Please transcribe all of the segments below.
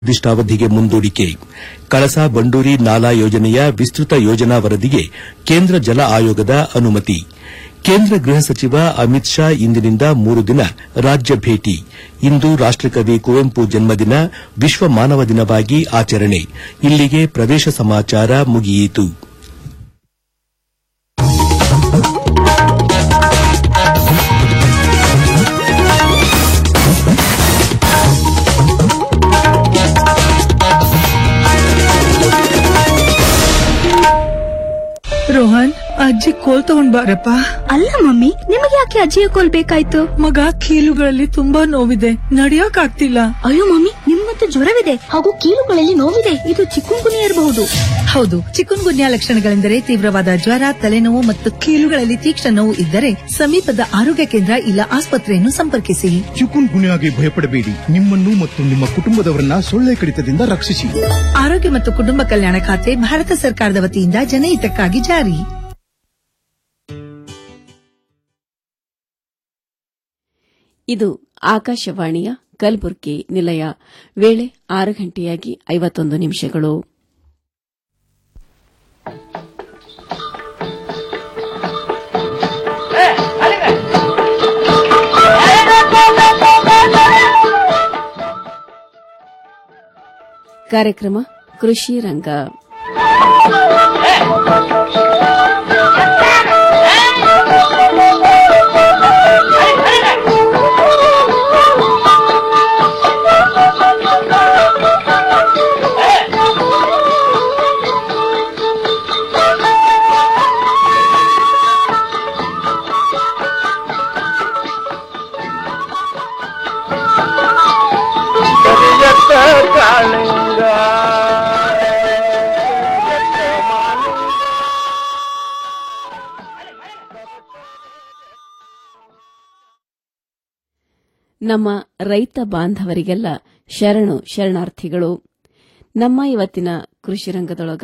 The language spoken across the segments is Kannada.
ನಿರ್ದಿಷ್ಟಾವಧಿಗೆ ಮುಂದೂಡಿಕೆ ಕಳಸಾ ಬಂಡೂರಿ ನಾಲಾ ಯೋಜನೆಯ ವಿಸ್ತೃತ ಯೋಜನಾ ವರದಿಗೆ ಕೇಂದ್ರ ಜಲ ಆಯೋಗದ ಅನುಮತಿ ಕೇಂದ್ರ ಗೃಹ ಸಚಿವ ಅಮಿತ್ ಶಾ ಇಂದಿನಿಂದ ಮೂರು ದಿನ ರಾಜ್ಯ ಭೇಟಿ ಇಂದು ರಾಷ್ಟಕವಿ ಕುವೆಂಪು ಜನ್ಮದಿನ ವಿಶ್ವ ಮಾನವ ದಿನವಾಗಿ ಆಚರಣೆ ಇಲ್ಲಿಗೆ ಪ್ರದೇಶ ಸಮಾಚಾರ ಮುಗಿಯಿತು ರೋಹನ್ ಅಜ್ಜಿ ಕೋಲ್ ತಗೊಂಡ್ ಬಾರಪ್ಪ ಅಲ್ಲ ಮಮ್ಮಿ ನಿಮಗೆ ಯಾಕೆ ಅಜ್ಜಿಯ ಕೋಲ್ ಬೇಕಾಯ್ತು ಮಗ ಕೀಲುಗಳಲ್ಲಿ ತುಂಬಾ ನೋವಿದೆ ನಡಿಯಕ್ ಆಗ್ತಿಲ್ಲ ಅಯ್ಯೋ ಮಮ್ಮಿ ನಿಮ್ಗಂತೂ ಜ್ವರವಿದೆ ಹಾಗೂ ಕೀಲುಗಳಲ್ಲಿ ನೋವಿದೆ ಇದು ಚಿಕ್ಕುಂಗುನಿ ಇರಬಹುದು ಹೌದು ಚಿಕುನ್ ಗುನ್ಯಾ ಲಕ್ಷಣಗಳೆಂದರೆ ತೀವ್ರವಾದ ಜ್ವರ ತಲೆನೋವು ಮತ್ತು ಕೀಲುಗಳಲ್ಲಿ ತೀಕ್ಷ್ಣ ನೋವು ಇದ್ದರೆ ಸಮೀಪದ ಆರೋಗ್ಯ ಕೇಂದ್ರ ಇಲ್ಲ ಆಸ್ಪತ್ರೆಯನ್ನು ಸಂಪರ್ಕಿಸಿ ಚಿಕುನ್ ಗುನ್ಯಾಗೆ ಭಯಪಡಬೇಡಿ ನಿಮ್ಮನ್ನು ಮತ್ತು ನಿಮ್ಮ ಕುಟುಂಬದವರನ್ನ ಸೊಳ್ಳೆ ಕಡಿತದಿಂದ ರಕ್ಷಿಸಿ ಆರೋಗ್ಯ ಮತ್ತು ಕುಟುಂಬ ಕಲ್ಯಾಣ ಖಾತೆ ಭಾರತ ಸರ್ಕಾರದ ವತಿಯಿಂದ ಜನಹಿತಕ್ಕಾಗಿ ಜಾರಿ ಇದು ಆಕಾಶವಾಣಿಯ ಕಲಬುರ್ಗಿ ನಿಲಯ ವೇಳೆ ಆರು ಗಂಟೆಯಾಗಿ ಐವತ್ತೊಂದು ನಿಮಿಷಗಳು ಕಾರ್ಯಕ್ರಮ ಕೃಷಿ ರಂಗ ನಮ್ಮ ರೈತ ಬಾಂಧವರಿಗೆಲ್ಲ ಶರಣು ಶರಣಾರ್ಥಿಗಳು ನಮ್ಮ ಇವತ್ತಿನ ಕೃಷಿ ರಂಗದೊಳಗ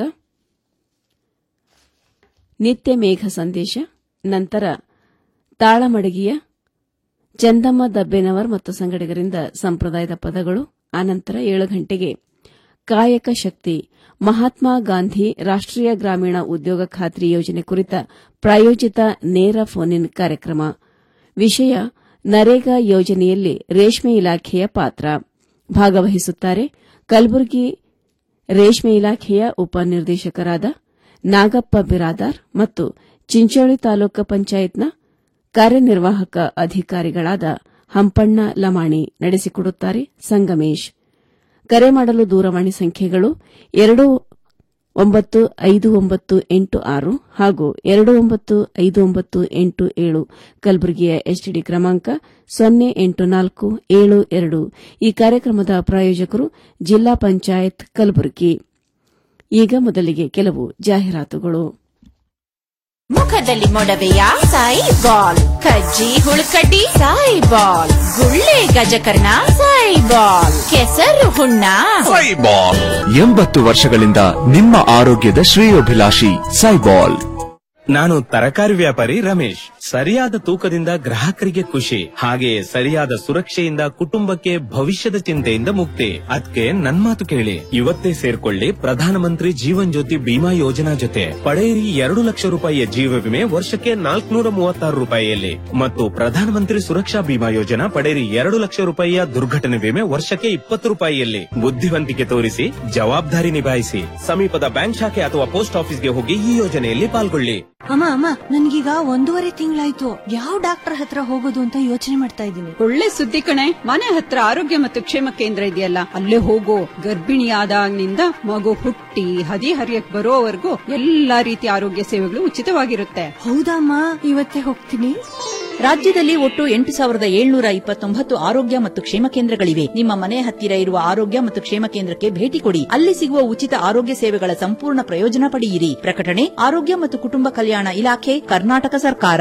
ನಿತ್ಯ ಮೇಘ ಸಂದೇಶ ನಂತರ ತಾಳಮಡಗಿಯ ಚಂದಮ್ಮ ದಬ್ಬೆನವರ್ ಮತ್ತು ಸಂಗಡಿಗರಿಂದ ಸಂಪ್ರದಾಯದ ಪದಗಳು ಆನಂತರ ಏಳು ಗಂಟೆಗೆ ಕಾಯಕ ಶಕ್ತಿ ಮಹಾತ್ಮ ಗಾಂಧಿ ರಾಷ್ಟೀಯ ಗ್ರಾಮೀಣ ಉದ್ಯೋಗ ಖಾತ್ರಿ ಯೋಜನೆ ಕುರಿತ ಪ್ರಾಯೋಜಿತ ನೇರ ಫೋನ್ ಇನ್ ಕಾರ್ಯಕ್ರಮ ವಿಷಯ ನರೇಗಾ ಯೋಜನೆಯಲ್ಲಿ ರೇಷ್ಮೆ ಇಲಾಖೆಯ ಪಾತ್ರ ಭಾಗವಹಿಸುತ್ತಾರೆ ಕಲಬುರಗಿ ರೇಷ್ಮೆ ಇಲಾಖೆಯ ಉಪನಿರ್ದೇಶಕರಾದ ನಾಗಪ್ಪ ಬಿರಾದಾರ್ ಮತ್ತು ಚಿಂಚೋಳಿ ತಾಲೂಕು ಪಂಚಾಯತ್ನ ಕಾರ್ಯನಿರ್ವಾಹಕ ಅಧಿಕಾರಿಗಳಾದ ಹಂಪಣ್ಣ ಲಮಾಣಿ ನಡೆಸಿಕೊಡುತ್ತಾರೆ ಸಂಗಮೇಶ್ ಕರೆ ಮಾಡಲು ದೂರವಾಣಿ ಸಂಖ್ಯೆಗಳು ಎರಡು ಒಂಬತ್ತು ಐದು ಒಂಬತ್ತು ಎಂಟು ಆರು ಹಾಗೂ ಎರಡು ಒಂಬತ್ತು ಐದು ಒಂಬತ್ತು ಎಂಟು ಏಳು ಕಲಬುರಗಿಯ ಎಸ್ಟಿಡಿ ಕ್ರಮಾಂಕ ಸೊನ್ನೆ ಎಂಟು ನಾಲ್ಕು ಏಳು ಎರಡು ಈ ಕಾರ್ಯಕ್ರಮದ ಪ್ರಾಯೋಜಕರು ಜಿಲ್ಲಾ ಪಂಚಾಯತ್ ಕಲಬುರಗಿ ಈಗ ಮೊದಲಿಗೆ ಕೆಲವು ಜಾಹೀರಾತುಗಳು ಮುಖದಲ್ಲಿ ಮೊಡವೆಯ ಸಾಯಿ ಬಾಲ್ ಕಜ್ಜಿ ಹುಳುಕಡ್ಡಿ ಸಾಯಿ ಬಾಲ್ ಗುಳ್ಳೆ ಗಜಕರ್ಣ ಸಾಯಿ ಬಾಲ್ ಕೆಸರು ಹುಣ್ಣ ಸೈಬಾಲ್ ಎಂಬತ್ತು ವರ್ಷಗಳಿಂದ ನಿಮ್ಮ ಆರೋಗ್ಯದ ಶ್ರೇಯೋಭಿಲಾಷಿ ಸೈಬಾಲ್ ನಾನು ತರಕಾರಿ ವ್ಯಾಪಾರಿ ರಮೇಶ್ ಸರಿಯಾದ ತೂಕದಿಂದ ಗ್ರಾಹಕರಿಗೆ ಖುಷಿ ಹಾಗೆಯೇ ಸರಿಯಾದ ಸುರಕ್ಷೆಯಿಂದ ಕುಟುಂಬಕ್ಕೆ ಭವಿಷ್ಯದ ಚಿಂತೆಯಿಂದ ಮುಕ್ತಿ ಅದಕ್ಕೆ ನನ್ ಮಾತು ಕೇಳಿ ಇವತ್ತೇ ಸೇರ್ಕೊಳ್ಳಿ ಪ್ರಧಾನಮಂತ್ರಿ ಜೀವನ್ ಜ್ಯೋತಿ ಬಿಮಾ ಯೋಜನಾ ಜೊತೆ ಪಡೆಯಿರಿ ಎರಡು ಲಕ್ಷ ರೂಪಾಯಿಯ ಜೀವ ವಿಮೆ ವರ್ಷಕ್ಕೆ ನಾಲ್ಕುನೂರ ಮೂವತ್ತಾರು ರೂಪಾಯಿಯಲ್ಲಿ ಮತ್ತು ಪ್ರಧಾನಮಂತ್ರಿ ಸುರಕ್ಷಾ ಬಿಮಾ ಯೋಜನಾ ಪಡೆಯಿರಿ ಎರಡು ಲಕ್ಷ ರೂಪಾಯಿಯ ದುರ್ಘಟನೆ ವಿಮೆ ವರ್ಷಕ್ಕೆ ಇಪ್ಪತ್ತು ರೂಪಾಯಿಯಲ್ಲಿ ಬುದ್ಧಿವಂತಿಕೆ ತೋರಿಸಿ ಜವಾಬ್ದಾರಿ ನಿಭಾಯಿಸಿ ಸಮೀಪದ ಬ್ಯಾಂಕ್ ಶಾಖೆ ಅಥವಾ ಪೋಸ್ಟ್ ಆಫೀಸ್ಗೆ ಹೋಗಿ ಈ ಯೋಜನೆಯಲ್ಲಿ ಪಾಲ್ಗೊಳ್ಳಿ ಅಮ್ಮ ಅಮ್ಮ ನನ್ಗೀಗ ಒಂದೂವರೆ ತಿಂಗಳಾಯ್ತು ಯಾವ ಡಾಕ್ಟರ್ ಹತ್ರ ಹೋಗೋದು ಅಂತ ಯೋಚನೆ ಮಾಡ್ತಾ ಇದ್ದೀನಿ ಒಳ್ಳೆ ಸುದ್ದಿ ಕಣೆ ಮನೆ ಹತ್ರ ಆರೋಗ್ಯ ಮತ್ತು ಕ್ಷೇಮ ಕೇಂದ್ರ ಇದೆಯಲ್ಲ ಅಲ್ಲೇ ಹೋಗೋ ಗರ್ಭಿಣಿಯಾದಾಗಿನಿಂದ ಮಗು ಹುಟ್ಟಿ ಹದಿ ಹರಿಯಕ್ ಬರೋವರೆಗೂ ಎಲ್ಲಾ ರೀತಿಯ ಆರೋಗ್ಯ ಸೇವೆಗಳು ಉಚಿತವಾಗಿರುತ್ತೆ ಹೌದಮ್ಮ ಇವತ್ತೇ ಹೋಗ್ತೀನಿ ರಾಜ್ಯದಲ್ಲಿ ಒಟ್ಟು ಎಂಟು ಸಾವಿರದ ಏಳ್ನೂರ ಇಪ್ಪತ್ತೊಂಬತ್ತು ಆರೋಗ್ಯ ಮತ್ತು ಕ್ಷೇಮ ಕೇಂದ್ರಗಳಿವೆ ನಿಮ್ಮ ಮನೆ ಹತ್ತಿರ ಇರುವ ಆರೋಗ್ಯ ಮತ್ತು ಕ್ಷೇಮ ಕೇಂದ್ರಕ್ಕೆ ಭೇಟಿ ಕೊಡಿ ಅಲ್ಲಿ ಸಿಗುವ ಉಚಿತ ಆರೋಗ್ಯ ಸೇವೆಗಳ ಸಂಪೂರ್ಣ ಪ್ರಯೋಜನ ಪಡೆಯಿರಿ ಪ್ರಕಟಣೆ ಆರೋಗ್ಯ ಮತ್ತು ಕುಟುಂಬ ಕಲ್ಯಾಣ ಇಲಾಖೆ ಕರ್ನಾಟಕ ಸರ್ಕಾರ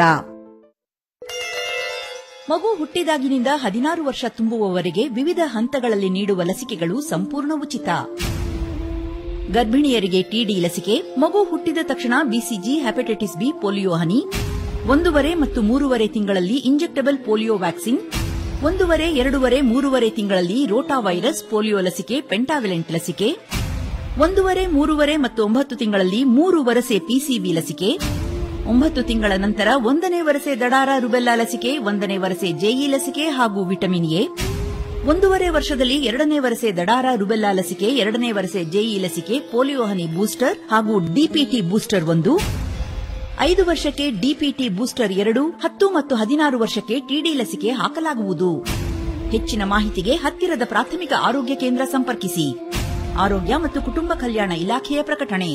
ಮಗು ಹುಟ್ಟಿದಾಗಿನಿಂದ ಹದಿನಾರು ವರ್ಷ ತುಂಬುವವರೆಗೆ ವಿವಿಧ ಹಂತಗಳಲ್ಲಿ ನೀಡುವ ಲಸಿಕೆಗಳು ಸಂಪೂರ್ಣ ಉಚಿತ ಗರ್ಭಿಣಿಯರಿಗೆ ಟಿಡಿ ಲಸಿಕೆ ಮಗು ಹುಟ್ಟಿದ ತಕ್ಷಣ ಬಿಸಿಜಿ ಹೆಪಟೈಟಿಸ್ ಬಿ ಪೋಲಿಯೋ ಹನಿ ಒಂದೂವರೆ ಮತ್ತು ಮೂರುವರೆ ತಿಂಗಳಲ್ಲಿ ಇಂಜೆಕ್ಟಬಲ್ ಪೋಲಿಯೋ ವ್ಯಾಕ್ಸಿನ್ ಒಂದೂವರೆ ಎರಡೂವರೆ ಮೂರುವರೆ ತಿಂಗಳಲ್ಲಿ ರೋಟಾ ವೈರಸ್ ಪೋಲಿಯೋ ಲಸಿಕೆ ಪೆಂಟಾವಿಲೆಂಟ್ ಲಸಿಕೆ ಒಂದೂವರೆ ಮೂರುವರೆ ಮತ್ತು ಒಂಬತ್ತು ತಿಂಗಳಲ್ಲಿ ಮೂರು ವರಸೆ ಪಿಸಿಬಿ ಲಸಿಕೆ ಒಂಬತ್ತು ತಿಂಗಳ ನಂತರ ಒಂದನೇ ವರಸೆ ದಡಾರ ರುಬೆಲ್ಲಾ ಲಸಿಕೆ ಒಂದನೇ ವರಸೆ ಜೆಇ ಲಸಿಕೆ ಹಾಗೂ ವಿಟಮಿನ್ ಎ ಒಂದೂವರೆ ವರ್ಷದಲ್ಲಿ ಎರಡನೇ ವರಸೆ ದಡಾರ ರುಬೆಲ್ಲಾ ಲಸಿಕೆ ಎರಡನೇ ವರಸೆ ಜೆಇ ಲಸಿಕೆ ಪೋಲಿಯೋ ಹನಿ ಬೂಸ್ಟರ್ ಹಾಗೂ ಡಿಪಿಟಿ ಬೂಸ್ಟರ್ ಒಂದು ಐದು ವರ್ಷಕ್ಕೆ ಡಿಪಿಟಿ ಬೂಸ್ಟರ್ ಎರಡು ಹತ್ತು ಮತ್ತು ಹದಿನಾರು ವರ್ಷಕ್ಕೆ ಟಿಡಿ ಲಸಿಕೆ ಹಾಕಲಾಗುವುದು ಹೆಚ್ಚಿನ ಮಾಹಿತಿಗೆ ಹತ್ತಿರದ ಪ್ರಾಥಮಿಕ ಆರೋಗ್ಯ ಕೇಂದ್ರ ಸಂಪರ್ಕಿಸಿ ಆರೋಗ್ಯ ಮತ್ತು ಕುಟುಂಬ ಕಲ್ಯಾಣ ಇಲಾಖೆಯ ಪ್ರಕಟಣೆ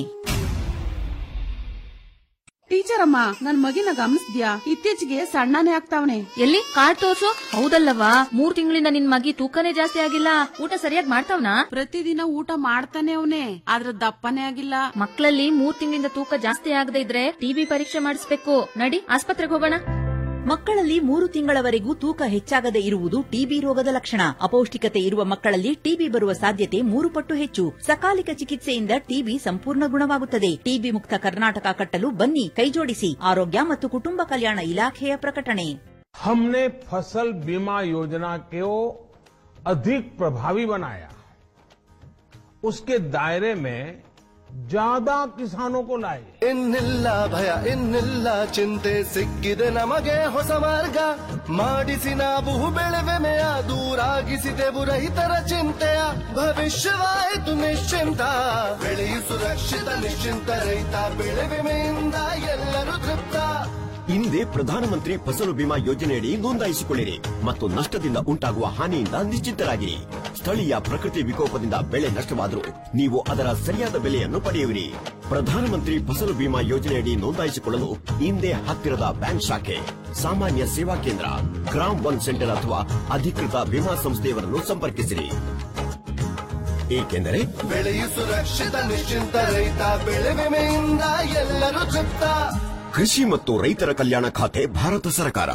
ಟೀಚರ್ ಅಮ್ಮ ನನ್ ಮಗಿನ ಗಮನಿಸ್ದ್ಯಾ ಇತ್ತೀಚೆಗೆ ಸಣ್ಣನೇ ಆಗ್ತಾವನೆ ಎಲ್ಲಿ ಕಾರ್ಡ್ ತೋರ್ಸು ಹೌದಲ್ಲವಾ ಮೂರ್ ತಿಂಗಳಿಂದ ನಿನ್ ಮಗಿ ತೂಕನೇ ಜಾಸ್ತಿ ಆಗಿಲ್ಲ ಊಟ ಸರಿಯಾಗಿ ಮಾಡ್ತಾವ್ನಾ ಪ್ರತಿದಿನ ಊಟ ಮಾಡ್ತಾನೆ ಅವನೇ ಆದ್ರ ದಪ್ಪನೇ ಆಗಿಲ್ಲ ಮಕ್ಕಳಲ್ಲಿ ಮೂರ್ ತಿಂಗಳಿಂದ ತೂಕ ಜಾಸ್ತಿ ಆಗದೆ ಇದ್ರೆ ಟಿಬಿ ಪರೀಕ್ಷೆ ಮಾಡಿಸ್ಬೇಕು ನಡಿ ಆಸ್ಪತ್ರೆಗೆ ಹೋಗೋಣ ಮಕ್ಕಳಲ್ಲಿ ಮೂರು ತಿಂಗಳವರೆಗೂ ತೂಕ ಹೆಚ್ಚಾಗದೆ ಇರುವುದು ಟಿಬಿ ರೋಗದ ಲಕ್ಷಣ ಅಪೌಷ್ಟಿಕತೆ ಇರುವ ಮಕ್ಕಳಲ್ಲಿ ಟಿಬಿ ಬರುವ ಸಾಧ್ಯತೆ ಮೂರು ಪಟ್ಟು ಹೆಚ್ಚು ಸಕಾಲಿಕ ಚಿಕಿತ್ಸೆಯಿಂದ ಟಿಬಿ ಸಂಪೂರ್ಣ ಗುಣವಾಗುತ್ತದೆ ಟಿಬಿ ಮುಕ್ತ ಕರ್ನಾಟಕ ಕಟ್ಟಲು ಬನ್ನಿ ಕೈಜೋಡಿಸಿ ಆರೋಗ್ಯ ಮತ್ತು ಕುಟುಂಬ ಕಲ್ಯಾಣ ಇಲಾಖೆಯ ಪ್ರಕಟಣೆ हमने फसल बीमा योजना को अधिक प्रभावी बनाया उसके दायरे में ज्यादा किसानों को लाए ಇನ್ನಿಲ್ಲ ಭಯ ಇನ್ನಿಲ್ಲ ಚಿಂತೆ ಸಿಕ್ಕಿದೆ ನಮಗೆ ಹೊಸ ಮಾರ್ಗ ಮಾಡಿಸಿ ನಾವು ಬೆಳೆವೆಮೆಯ ದೂರಾಗಿಸಿದೆವು ರೈತರ ಚಿಂತೆಯ ಭವಿಷ್ಯವಾಯಿತು ನಿಶ್ಚಿಂತ ಬೆಳೆಯು ಸುರಕ್ಷಿತ ನಿಶ್ಚಿಂತ ರೈತ ಬೆಳೆ ವಿಮೆಯಿಂದ ಎಲ್ಲರೂ ತೃಪ್ತ ಹಿಂದೆ ಪ್ರಧಾನಮಂತ್ರಿ ಫಸಲು ಬಿಮಾ ಯೋಜನೆಯಡಿ ನೋಂದಾಯಿಸಿಕೊಳ್ಳಿರಿ ಮತ್ತು ನಷ್ಟದಿಂದ ಉಂಟಾಗುವ ಹಾನಿಯಿಂದ ನಿಶ್ಚಿತರಾಗಿರಿ ಸ್ಥಳೀಯ ಪ್ರಕೃತಿ ವಿಕೋಪದಿಂದ ಬೆಳೆ ನಷ್ಟವಾದರೂ ನೀವು ಅದರ ಸರಿಯಾದ ಬೆಲೆಯನ್ನು ಪಡೆಯುವಿರಿ ಪ್ರಧಾನಮಂತ್ರಿ ಫಸಲು ಬಿಮಾ ಯೋಜನೆಯಡಿ ನೋಂದಾಯಿಸಿಕೊಳ್ಳಲು ಹಿಂದೆ ಹತ್ತಿರದ ಬ್ಯಾಂಕ್ ಶಾಖೆ ಸಾಮಾನ್ಯ ಸೇವಾ ಕೇಂದ್ರ ಗ್ರಾಮ್ ಒನ್ ಸೆಂಟರ್ ಅಥವಾ ಅಧಿಕೃತ ವಿಮಾ ಸಂಸ್ಥೆಯವರನ್ನು ಸಂಪರ್ಕಿಸಿರಿ ಏಕೆಂದರೆ ಬೆಳೆಯು ಸುರಕ್ಷಿತ ನಿಶ್ಚಿಂತ ರೈತ ಬೆಳೆ ವಿಮೆಯಿಂದ ಎಲ್ಲರೂ ತೃಪ್ತ ಕೃಷಿ ಮತ್ತು ರೈತರ ಕಲ್ಯಾಣ ಖಾತೆ ಭಾರತ ಸರ್ಕಾರ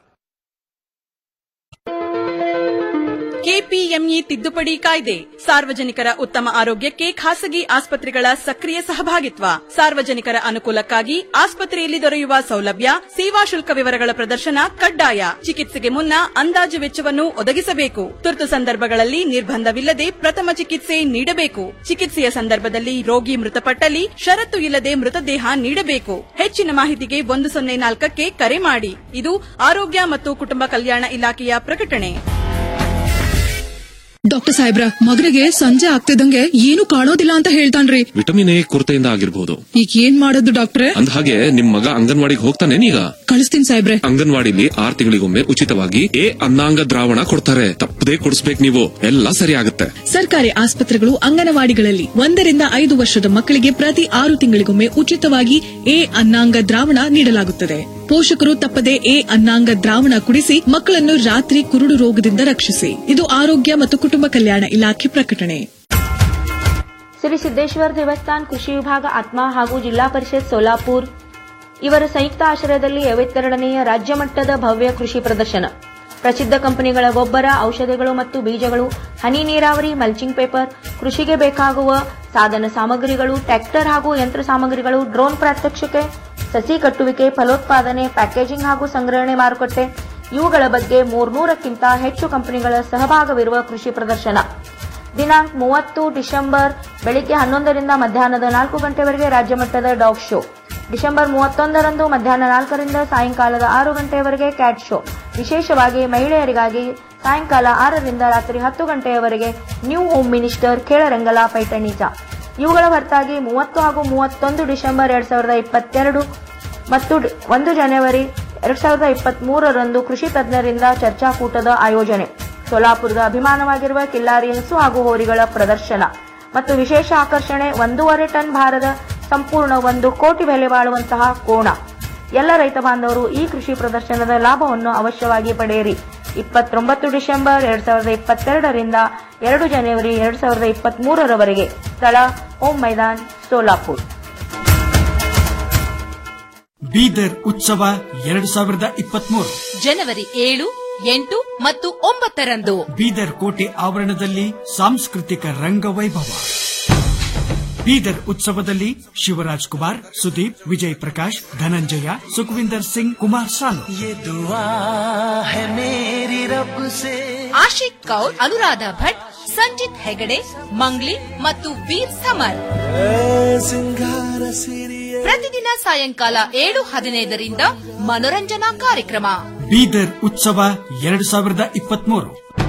ಕೆಪಿಎಂಇ ತಿದ್ದುಪಡಿ ಕಾಯ್ದೆ ಸಾರ್ವಜನಿಕರ ಉತ್ತಮ ಆರೋಗ್ಯಕ್ಕೆ ಖಾಸಗಿ ಆಸ್ಪತ್ರೆಗಳ ಸಕ್ರಿಯ ಸಹಭಾಗಿತ್ವ ಸಾರ್ವಜನಿಕರ ಅನುಕೂಲಕ್ಕಾಗಿ ಆಸ್ಪತ್ರೆಯಲ್ಲಿ ದೊರೆಯುವ ಸೌಲಭ್ಯ ಸೇವಾ ಶುಲ್ಕ ವಿವರಗಳ ಪ್ರದರ್ಶನ ಕಡ್ಡಾಯ ಚಿಕಿತ್ಸೆಗೆ ಮುನ್ನ ಅಂದಾಜು ವೆಚ್ಚವನ್ನು ಒದಗಿಸಬೇಕು ತುರ್ತು ಸಂದರ್ಭಗಳಲ್ಲಿ ನಿರ್ಬಂಧವಿಲ್ಲದೆ ಪ್ರಥಮ ಚಿಕಿತ್ಸೆ ನೀಡಬೇಕು ಚಿಕಿತ್ಸೆಯ ಸಂದರ್ಭದಲ್ಲಿ ರೋಗಿ ಮೃತಪಟ್ಟಲ್ಲಿ ಷರತ್ತು ಇಲ್ಲದೆ ಮೃತದೇಹ ನೀಡಬೇಕು ಹೆಚ್ಚಿನ ಮಾಹಿತಿಗೆ ಒಂದು ಸೊನ್ನೆ ನಾಲ್ಕಕ್ಕೆ ಕರೆ ಮಾಡಿ ಇದು ಆರೋಗ್ಯ ಮತ್ತು ಕುಟುಂಬ ಕಲ್ಯಾಣ ಇಲಾಖೆಯ ಪ್ರಕಟಣೆ ಡಾಕ್ಟರ್ ಸಾಹೇಬ್ರ ಮಗನಿಗೆ ಸಂಜೆ ಆಗ್ತಿದಂಗೆ ಏನು ಕಾಣೋದಿಲ್ಲ ಅಂತ ಹೇಳ್ತಾನ್ರಿ ವಿಟಮಿನ್ ಎ ಕೊರತೆಯಿಂದ ಆಗಿರ್ಬೋದು ಈಗ ಏನ್ ಮಾಡೋದು ಡಾಕ್ಟ್ರೆ ಅಂದ ಹಾಗೆ ನಿಮ್ ಮಗ ಅಂಗನವಾಡಿಗೆ ಹೋಗ್ತಾನೇನೀಗ ಕಳಿಸ್ತೀನಿ ಸಾಹೇಬ್ರೆ ಅಂಗನವಾಡಿಲಿ ಆರ್ ತಿಂಗಳಿಗೊಮ್ಮೆ ಉಚಿತವಾಗಿ ಎ ಅನ್ನಾಂಗ ದ್ರಾವಣ ಕೊಡ್ತಾರೆ ತಪ್ಪದೇ ಕೊಡಿಸ್ಬೇಕು ನೀವು ಎಲ್ಲ ಸರಿ ಆಗುತ್ತೆ ಸರ್ಕಾರಿ ಆಸ್ಪತ್ರೆಗಳು ಅಂಗನವಾಡಿಗಳಲ್ಲಿ ಒಂದರಿಂದ ಐದು ವರ್ಷದ ಮಕ್ಕಳಿಗೆ ಪ್ರತಿ ಆರು ತಿಂಗಳಿಗೊಮ್ಮೆ ಉಚಿತವಾಗಿ ಎ ಅನ್ನಾಂಗ ದ್ರಾವಣ ನೀಡಲಾಗುತ್ತದೆ ಪೋಷಕರು ತಪ್ಪದೆ ಎ ಅನ್ನಾಂಗ ದ್ರಾವಣ ಕುಡಿಸಿ ಮಕ್ಕಳನ್ನು ರಾತ್ರಿ ಕುರುಡು ರೋಗದಿಂದ ರಕ್ಷಿಸಿ ಇದು ಆರೋಗ್ಯ ಮತ್ತು ಕುಟುಂಬ ಕಲ್ಯಾಣ ಇಲಾಖೆ ಪ್ರಕಟಣೆ ಶ್ರೀ ಸಿದ್ದೇಶ್ವರ ದೇವಸ್ಥಾನ್ ಕೃಷಿ ವಿಭಾಗ ಆತ್ಮ ಹಾಗೂ ಜಿಲ್ಲಾ ಪರಿಷತ್ ಸೋಲಾಪುರ್ ಇವರ ಸಂಯುಕ್ತ ಆಶ್ರಯದಲ್ಲಿ ಐವತ್ತೆರಡನೆಯ ರಾಜ್ಯ ಮಟ್ಟದ ಭವ್ಯ ಕೃಷಿ ಪ್ರದರ್ಶನ ಪ್ರಸಿದ್ಧ ಕಂಪನಿಗಳ ಗೊಬ್ಬರ ಔಷಧಿಗಳು ಮತ್ತು ಬೀಜಗಳು ಹನಿ ನೀರಾವರಿ ಮಲ್ಚಿಂಗ್ ಪೇಪರ್ ಕೃಷಿಗೆ ಬೇಕಾಗುವ ಸಾಧನ ಸಾಮಗ್ರಿಗಳು ಟ್ರ್ಯಾಕ್ಟರ್ ಹಾಗೂ ಯಂತ್ರ ಸಾಮಗ್ರಿಗಳು ಡ್ರೋನ್ ಪ್ರಾತ್ಯಕ್ಷಿಕೆ ಸಸಿ ಕಟ್ಟುವಿಕೆ ಫಲೋತ್ಪಾದನೆ ಪ್ಯಾಕೇಜಿಂಗ್ ಹಾಗೂ ಸಂಗ್ರಹಣೆ ಮಾರುಕಟ್ಟೆ ಇವುಗಳ ಬಗ್ಗೆ ಮೂರ್ನೂರಕ್ಕಿಂತ ಹೆಚ್ಚು ಕಂಪನಿಗಳ ಸಹಭಾಗವಿರುವ ಕೃಷಿ ಪ್ರದರ್ಶನ ದಿನಾಂಕ ಮೂವತ್ತು ಡಿಸೆಂಬರ್ ಬೆಳಿಗ್ಗೆ ಹನ್ನೊಂದರಿಂದ ಮಧ್ಯಾಹ್ನದ ನಾಲ್ಕು ಗಂಟೆವರೆಗೆ ರಾಜ್ಯ ಮಟ್ಟದ ಡಾಗ್ ಶೋ ಡಿಸೆಂಬರ್ ಮೂವತ್ತೊಂದರಂದು ಮಧ್ಯಾಹ್ನ ನಾಲ್ಕರಿಂದ ಸಾಯಂಕಾಲದ ಆರು ಗಂಟೆಯವರೆಗೆ ಕ್ಯಾಟ್ ಶೋ ವಿಶೇಷವಾಗಿ ಮಹಿಳೆಯರಿಗಾಗಿ ಸಾಯಂಕಾಲ ಆರರಿಂದ ರಾತ್ರಿ ಹತ್ತು ಗಂಟೆಯವರೆಗೆ ನ್ಯೂ ಹೋಮ್ ಮಿನಿಸ್ಟರ್ ಖೇಳರಂಗಲ ಪೈಠಣಿಜ ಇವುಗಳ ಹೊರತಾಗಿ ಮೂವತ್ತು ಹಾಗೂ ಮೂವತ್ತೊಂದು ಡಿಸೆಂಬರ್ ಎರಡ್ ಸಾವಿರದ ಇಪ್ಪತ್ತೆರಡು ಮತ್ತು ಡಿ- ಒಂದು ಜನವರಿ ಎರಡ್ ಸಾವಿರದ ಇಪ್ಪತ್ತ್ ಮೂರರಂದು ಕೃಷಿ ತಜ್ಞರಿಂದ ಚರ್ಚಾಕೂಟದ ಆಯೋಜನೆ ಸೋಲಾಪುರದ ಅಭಿಮಾನವಾಗಿರುವ ಕಿಲ್ಲಾರಿ ಹಸು ಹಾಗೂ ಹೋರಿಗಳ ಪ್ರದರ್ಶನ ಮತ್ತು ವಿಶೇಷ ಆಕರ್ಷಣೆ ಒಂದೂವರೆ ಟನ್ ಭಾರದ ಸಂಪೂರ್ಣ ಒಂದು ಕೋಟಿ ಬೆಲೆ ಬಾಳುವಂತಹ ಕೋಣ ಎಲ್ಲ ರೈತ ಬಾಂಧವರು ಈ ಕೃಷಿ ಪ್ರದರ್ಶನದ ಲಾಭವನ್ನು ಅವಶ್ಯವಾಗಿ ಪಡೆಯಿರಿ ಇಪ್ಪತ್ತೊಂಬತ್ತು ಡಿಸೆಂಬರ್ ಎರಡ್ ಸಾವಿರದ ಇಪ್ಪತ್ತೆರಡರಿಂದ ಎರಡು ಜನವರಿ ಎರಡ್ ಸಾವಿರದ ಇಪ್ಪತ್ತ್ ಮೂರರವರೆಗೆ ಸ್ಥಳ ಓಂ ಮೈದಾನ್ ಸೋಲಾಪುರ್ ಬೀದರ್ ಉತ್ಸವ ಎರಡು ಸಾವಿರದ ಇಪ್ಪತ್ಮೂರು ಜನವರಿ ಏಳು ಎಂಟು ಮತ್ತು ಒಂಬತ್ತರಂದು ಬೀದರ್ ಕೋಟೆ ಆವರಣದಲ್ಲಿ ಸಾಂಸ್ಕೃತಿಕ ರಂಗವೈಭವ ಬೀದರ್ ಉತ್ಸವದಲ್ಲಿ ಶಿವರಾಜ್ ಕುಮಾರ್ ಸುದೀಪ್ ವಿಜಯ್ ಪ್ರಕಾಶ್ ಧನಂಜಯ ಸುಖವಿಂದರ್ ಸಿಂಗ್ ಕುಮಾರ್ ಸಾನು ಆಶಿಕ್ ಕೌರ್ ಅನುರಾಧ ಭಟ್ ಸಂಜಿತ್ ಹೆಗಡೆ ಮಂಗ್ಲಿ ಮತ್ತು ವೀರ್ ಸಮರ್ ಪ್ರತಿದಿನ ಸಾಯಂಕಾಲ ಏಳು ಹದಿನೈದರಿಂದ ಮನೋರಂಜನಾ ಕಾರ್ಯಕ್ರಮ ಬೀದರ್ ಉತ್ಸವ ಎರಡು ಸಾವಿರದ ಇಪ್ಪತ್ಮೂರು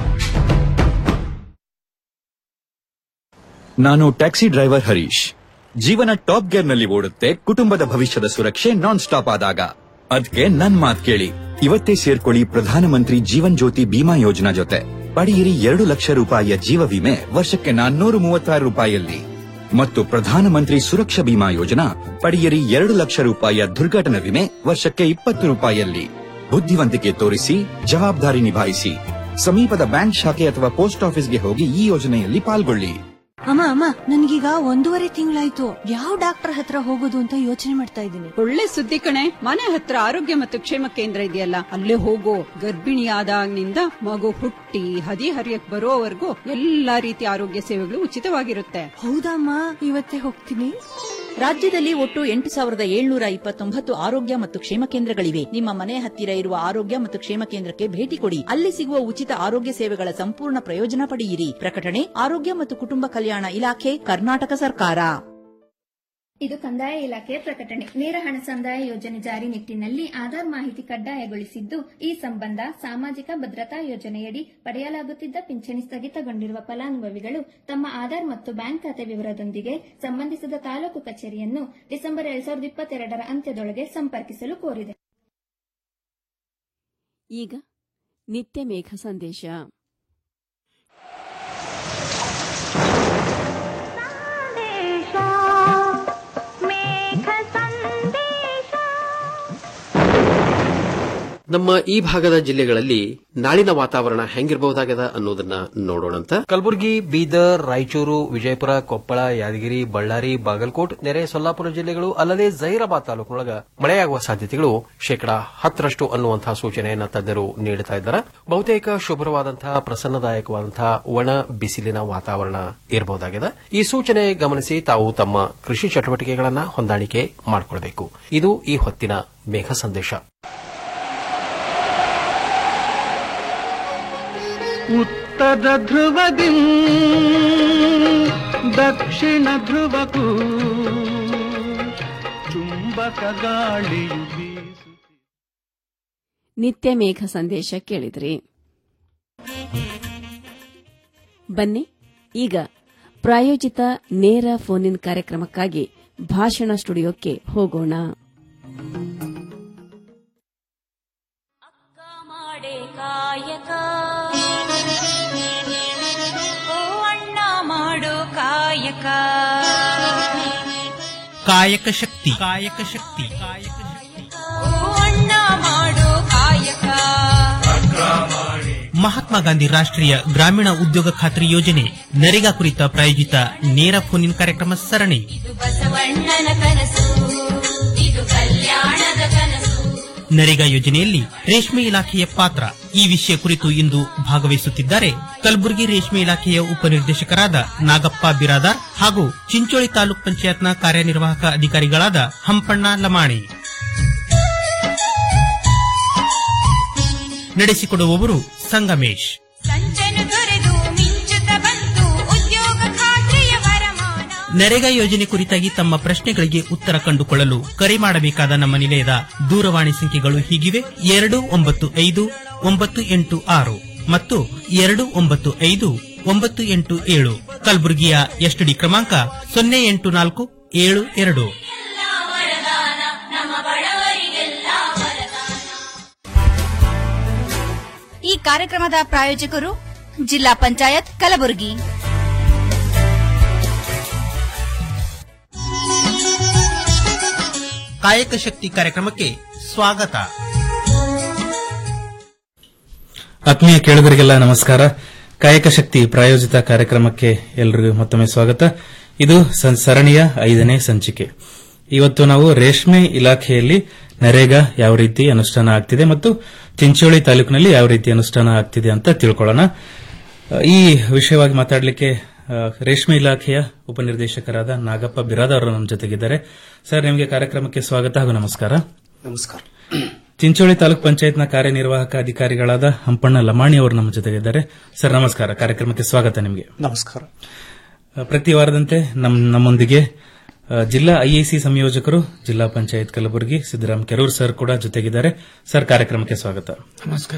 ನಾನು ಟ್ಯಾಕ್ಸಿ ಡ್ರೈವರ್ ಹರೀಶ್ ಜೀವನ ಟಾಪ್ ಗೇರ್ ನಲ್ಲಿ ಓಡುತ್ತೆ ಕುಟುಂಬದ ಭವಿಷ್ಯದ ಸುರಕ್ಷೆ ನಾನ್ ಸ್ಟಾಪ್ ಆದಾಗ ಅದಕ್ಕೆ ನನ್ ಮಾತ್ ಕೇಳಿ ಇವತ್ತೇ ಸೇರ್ಕೊಳ್ಳಿ ಪ್ರಧಾನಮಂತ್ರಿ ಜೀವನ್ ಜ್ಯೋತಿ ಬಿಮಾ ಯೋಜನಾ ಜೊತೆ ಪಡೆಯಿರಿ ಎರಡು ಲಕ್ಷ ರೂಪಾಯಿಯ ಜೀವ ವಿಮೆ ವರ್ಷಕ್ಕೆ ನಾನ್ನೂರು ಮೂವತ್ತಾರು ರೂಪಾಯಿಯಲ್ಲಿ ಮತ್ತು ಪ್ರಧಾನಮಂತ್ರಿ ಸುರಕ್ಷಾ ಬಿಮಾ ಯೋಜನಾ ಪಡೆಯಿರಿ ಎರಡು ಲಕ್ಷ ರೂಪಾಯಿಯ ದುರ್ಘಟನಾ ವಿಮೆ ವರ್ಷಕ್ಕೆ ಇಪ್ಪತ್ತು ರೂಪಾಯಿಯಲ್ಲಿ ಬುದ್ಧಿವಂತಿಕೆ ತೋರಿಸಿ ಜವಾಬ್ದಾರಿ ನಿಭಾಯಿಸಿ ಸಮೀಪದ ಬ್ಯಾಂಕ್ ಶಾಖೆ ಅಥವಾ ಪೋಸ್ಟ್ ಆಫೀಸ್ಗೆ ಹೋಗಿ ಈ ಯೋಜನೆಯಲ್ಲಿ ಪಾಲ್ಗೊಳ್ಳಿ ಅಮ್ಮ ಅಮ್ಮ ನನ್ಗೀಗ ಒಂದೂವರೆ ತಿಂಗಳಾಯ್ತು ಯಾವ ಡಾಕ್ಟರ್ ಹತ್ರ ಹೋಗೋದು ಅಂತ ಯೋಚನೆ ಮಾಡ್ತಾ ಇದ್ದೀನಿ ಒಳ್ಳೆ ಸುದ್ದಿ ಕಣೆ ಮನೆ ಹತ್ರ ಆರೋಗ್ಯ ಮತ್ತು ಕ್ಷೇಮ ಕೇಂದ್ರ ಇದೆಯಲ್ಲ ಅಲ್ಲೇ ಹೋಗೋ ಗರ್ಭಿಣಿಯಾದಾಗಿನಿಂದ ಮಗು ಹುಟ್ಟಿ ಹದಿ ಹರಿಯಕ್ ಬರೋವರೆಗೂ ಎಲ್ಲಾ ರೀತಿಯ ಆರೋಗ್ಯ ಸೇವೆಗಳು ಉಚಿತವಾಗಿರುತ್ತೆ ಹೌದಮ್ಮ ಇವತ್ತೇ ಹೋಗ್ತೀನಿ ರಾಜ್ಯದಲ್ಲಿ ಒಟ್ಟು ಎಂಟು ಸಾವಿರದ ಏಳ್ನೂರ ಇಪ್ಪತ್ತೊಂಬತ್ತು ಆರೋಗ್ಯ ಮತ್ತು ಕ್ಷೇಮ ಕೇಂದ್ರಗಳಿವೆ ನಿಮ್ಮ ಮನೆ ಹತ್ತಿರ ಇರುವ ಆರೋಗ್ಯ ಮತ್ತು ಕ್ಷೇಮ ಕೇಂದ್ರಕ್ಕೆ ಭೇಟಿ ಕೊಡಿ ಅಲ್ಲಿ ಸಿಗುವ ಉಚಿತ ಆರೋಗ್ಯ ಸೇವೆಗಳ ಸಂಪೂರ್ಣ ಪ್ರಯೋಜನ ಪಡೆಯಿರಿ ಪ್ರಕಟಣೆ ಆರೋಗ್ಯ ಮತ್ತು ಕುಟುಂಬ ಕಲ್ಯಾಣ ಇಲಾಖೆ ಕರ್ನಾಟಕ ಸರ್ಕಾರ ಇದು ಕಂದಾಯ ಇಲಾಖೆಯ ಪ್ರಕಟಣೆ ನೇರ ಹಣ ಸಂದಾಯ ಯೋಜನೆ ಜಾರಿ ನಿಟ್ಟಿನಲ್ಲಿ ಆಧಾರ್ ಮಾಹಿತಿ ಕಡ್ಡಾಯಗೊಳಿಸಿದ್ದು ಈ ಸಂಬಂಧ ಸಾಮಾಜಿಕ ಭದ್ರತಾ ಯೋಜನೆಯಡಿ ಪಡೆಯಲಾಗುತ್ತಿದ್ದ ಪಿಂಚಣಿ ಸ್ಥಗಿತಗೊಂಡಿರುವ ಫಲಾನುಭವಿಗಳು ತಮ್ಮ ಆಧಾರ್ ಮತ್ತು ಬ್ಯಾಂಕ್ ಖಾತೆ ವಿವರದೊಂದಿಗೆ ಸಂಬಂಧಿಸಿದ ತಾಲೂಕು ಕಚೇರಿಯನ್ನು ಡಿಸೆಂಬರ್ ಎರಡ್ ಸಾವಿರದ ಇಪ್ಪತ್ತೆರಡರ ಅಂತ್ಯದೊಳಗೆ ಸಂಪರ್ಕಿಸಲು ಕೋರಿದೆ ಈಗ ನಿತ್ಯ ಮೇಘ ಸಂದೇಶ ನಮ್ಮ ಈ ಭಾಗದ ಜಿಲ್ಲೆಗಳಲ್ಲಿ ನಾಳಿನ ವಾತಾವರಣ ಹೆಂಗಿರಬಹುದಾಗದ ಅನ್ನೋದನ್ನ ನೋಡೋಣಂತ ಕಲಬುರಗಿ ಬೀದರ್ ರಾಯಚೂರು ವಿಜಯಪುರ ಕೊಪ್ಪಳ ಯಾದಗಿರಿ ಬಳ್ಳಾರಿ ಬಾಗಲಕೋಟ್ ನೆರೆ ಸೊಲ್ಲಾಪುರ ಜಿಲ್ಲೆಗಳು ಅಲ್ಲದೆ ಜಹೀರಾಬಾದ್ ತಾಲೂಕಿನೊಳಗ ಮಳೆಯಾಗುವ ಸಾಧ್ಯತೆಗಳು ಶೇಕಡಾ ಹತ್ತರಷ್ಟು ಅನ್ನುವಂತಹ ಸೂಚನೆಯನ್ನ ತಜ್ಞರು ನೀಡುತ್ತಾ ಇದ್ದಾರೆ ಬಹುತೇಕ ಶುಭ್ರವಾದಂತಹ ಪ್ರಸನ್ನದಾಯಕವಾದಂತಹ ಒಣ ಬಿಸಿಲಿನ ವಾತಾವರಣ ಇರಬಹುದಾಗಿದೆ ಈ ಸೂಚನೆ ಗಮನಿಸಿ ತಾವು ತಮ್ಮ ಕೃಷಿ ಚಟುವಟಿಕೆಗಳನ್ನ ಹೊಂದಾಣಿಕೆ ಮಾಡಿಕೊಳ್ಬೇಕು ಇದು ಈ ಹೊತ್ತಿನ ಮೇಘ ಸಂದೇಶ ಉತ್ತರ ಧ್ರುವದಿ ದಕ್ಷಿಣ ಧ್ರುವಕ್ಕೂ ಚುಂಬಕ ಗಾಳಿಯು ಬೀಸು ನಿತ್ಯ ಮೇಘ ಸಂದೇಶ ಕೇಳಿದ್ರಿ ಬನ್ನಿ ಈಗ ಪ್ರಾಯೋಜಿತ ನೇರ ಫೋನ್ ಇನ್ ಕಾರ್ಯಕ್ರಮಕ್ಕಾಗಿ ಭಾಷಣ ಸ್ಟುಡಿಯೋಕ್ಕೆ ಹೋಗೋಣ ಕಾಯಕ ಓ ಅಣ್ಣ ಮಾಡೋ ಕಾಯಕ ಕಾಯಕ ಶಕ್ತಿ ಕಾಯಕ ಶಕ್ತಿ ಓ ಅಣ್ಣ ಮಾಡೋ ಕಾಯಕ ಮಹಾತ್ಮ ಗಾಂಧಿ ರಾಷ್ಟ್ರೀಯ ಗ್ರಾಮೀಣ ಉದ್ಯೋಗ ಖಾತ್ರಿ ಯೋಜನೆ ನರೇಗಾ ಕುರಿತ ಪ್ರಾಯೋಜಿತ ನೇರ ಫೋನ್ ಇನ್ ಕಾರ್ಯಕ್ರಮ ಸರಣಿ ಇದು ಬಸವಣ್ಣನ ಕನಸು ಇದು ಕಲ್ಯಾಣದ ಕನಸು ನರೇಗಾ ಯೋಜನೆಯಲ್ಲಿ ರೇಷ್ಮೆ ಇಲಾಖೆಯ ಪಾತ್ರ ಈ ವಿಷಯ ಕುರಿತು ಇಂದು ಭಾಗವಹಿಸುತ್ತಿದ್ದಾರೆ ಕಲಬುರಗಿ ರೇಷ್ಮೆ ಇಲಾಖೆಯ ಉಪನಿರ್ದೇಶಕರಾದ ನಾಗಪ್ಪ ಬಿರಾದಾರ್ ಹಾಗೂ ಚಿಂಚೋಳಿ ತಾಲೂಕ್ ಪಂಚಾಯತ್ನ ಕಾರ್ಯನಿರ್ವಾಹಕ ಅಧಿಕಾರಿಗಳಾದ ಹಂಪಣ್ಣ ಲಮಾಣಿ ನಡೆಸಿಕೊಡುವವರು ಸಂಗಮೇಶ್ ಸಂಚನು ತೊರೆದು ಮಿಂಚುತ್ತ ಬಂತು ಉದ್ಯೋಗ ಖಾತ್ರಿಯ ವರಮಾನ ನರೇಗಾ ಯೋಜನೆ ಕುರಿತಾಗಿ ತಮ್ಮ ಪ್ರಶ್ನೆಗಳಿಗೆ ಉತ್ತರ ಕಂಡುಕೊಳ್ಳಲು ಕರೆ ಮಾಡಬೇಕಾದ ನಮ್ಮ ನಿಲಯದ ದೂರವಾಣಿ ಸಂಖ್ಯೆಗಳು ಹೀಗಿವೆ ಎರಡು ಒಂಬತ್ತು ಐದು ಒಂಬತ್ತು ಎಂಟು ಆರು ಮತ್ತು ಎರಡು ಒಂಬತ್ತು ಐದು ಒಂಬತ್ತು ಎಂಟು ಏಳು ಕಲಬುರಗಿಯ ಎಸ್ಟಿಡಿ ಕ್ರಮಾಂಕ ಸೊನ್ನೆ ಎಂಟು ನಾಲ್ಕು ಏಳು ಎರಡು ವರದಾನ ನಮ್ಮ ಬಡವರಿಗೆಲ್ಲ ವರದಾನ ಈ ಕಾರ್ಯಕ್ರಮದ ಪ್ರಾಯೋಜಕರು ಜಿಲ್ಲಾ ಪಂಚಾಯತ್ ಕಲಬುರಗಿ ಕಾಯಕ ಶಕ್ತಿ ಕಾರ್ಯಕ್ರಮಕ್ಕೆ ಸ್ವಾಗತ ಆತ್ಮೀಯ ಕೇಳುಗರಿಗೆಲ್ಲ ನಮಸ್ಕಾರ ಕಾಯಕ ಶಕ್ತಿ ಪ್ರಾಯೋಜಿತ ಕಾರ್ಯಕ್ರಮಕ್ಕೆ ಎಲ್ರಿಗೂ ಮತ್ತೊಮ್ಮೆ ಸ್ವಾಗತ ಇದು ಸಂ- ಸರಣಿಯ ಐದನೇ ಸಂಚಿಕೆ ಇವತ್ತು ನಾವು ರೇಷ್ಮೆ ಇಲಾಖೆಯಲ್ಲಿ ನರೇಗಾ ಯಾವ ರೀತಿ ಅನುಷ್ಠಾನ ಆಗ್ತಿದೆ ಮತ್ತು ಚಿಂಚೋಳಿ ತಾಲೂಕಿನಲ್ಲಿ ಯಾವ ರೀತಿ ಅನುಷ್ಠಾನ ಆಗ್ತಿದೆ ಅಂತ ತಿಳ್ಕೊಳ್ಳೋಣ ಈ ವಿಷಯವಾಗಿ ಮಾತಾಡಲಿಕ್ಕೆ ಆ, ರೇಷ್ಮೆ ಇಲಾಖೆಯ ಉಪನಿರ್ದೇಶಕರಾದ ನಾಗಪ್ಪ ಬಿರಾದ ಅವರು ನಮ್ಮ ಜೊತೆಗಿದ್ದಾರೆ ಸರ್ ನಿಮಗೆ ಕಾರ್ಯಕ್ರಮಕ್ಕೆ ಸ್ವಾಗತ ಹಾಗೂ ನಮಸ್ಕಾರ ನಮಸ್ಕಾರ ಚಿಂಚೋಳಿ ತಾಲೂಕ್ ಪಂಚಾಯತ್ನ ಕಾರ್ಯನಿರ್ವಾಹಕ ಅಧಿಕಾರಿಗಳಾದ ಹಂಪಣ್ಣ ಲಮಾಣಿ ಅವರು ನಮ್ಮ ಜೊತೆಗಿದ್ದಾರೆ ಸರ್ ನಮಸ್ಕಾರ ಕಾರ್ಯಕ್ರಮಕ್ಕೆ ಸ್ವಾಗತ ನಿಮಗೆ ನಮಸ್ಕಾರ ಆ, ಪ್ರತಿ ವಾರದಂತೆ ನಮ್ ನಮ್ಮೊಂದಿಗೆ ಆ, ಜಿಲ್ಲಾ ಐಐಸಿ ಸಂಯೋಜಕರು ಜಿಲ್ಲಾ ಪಂಚಾಯತ್ ಕಲಬುರಗಿ ಸಿದ್ದರಾಮ್ ಕೆರೂರ್ ಸರ್ ಕೂಡ ಜೊತೆಗಿದ್ದಾರೆ ಸರ್ ಕಾರ್ಯಕ್ರಮಕ್ಕೆ ಸ್ವಾಗತ ನಮಸ್ಕಾರ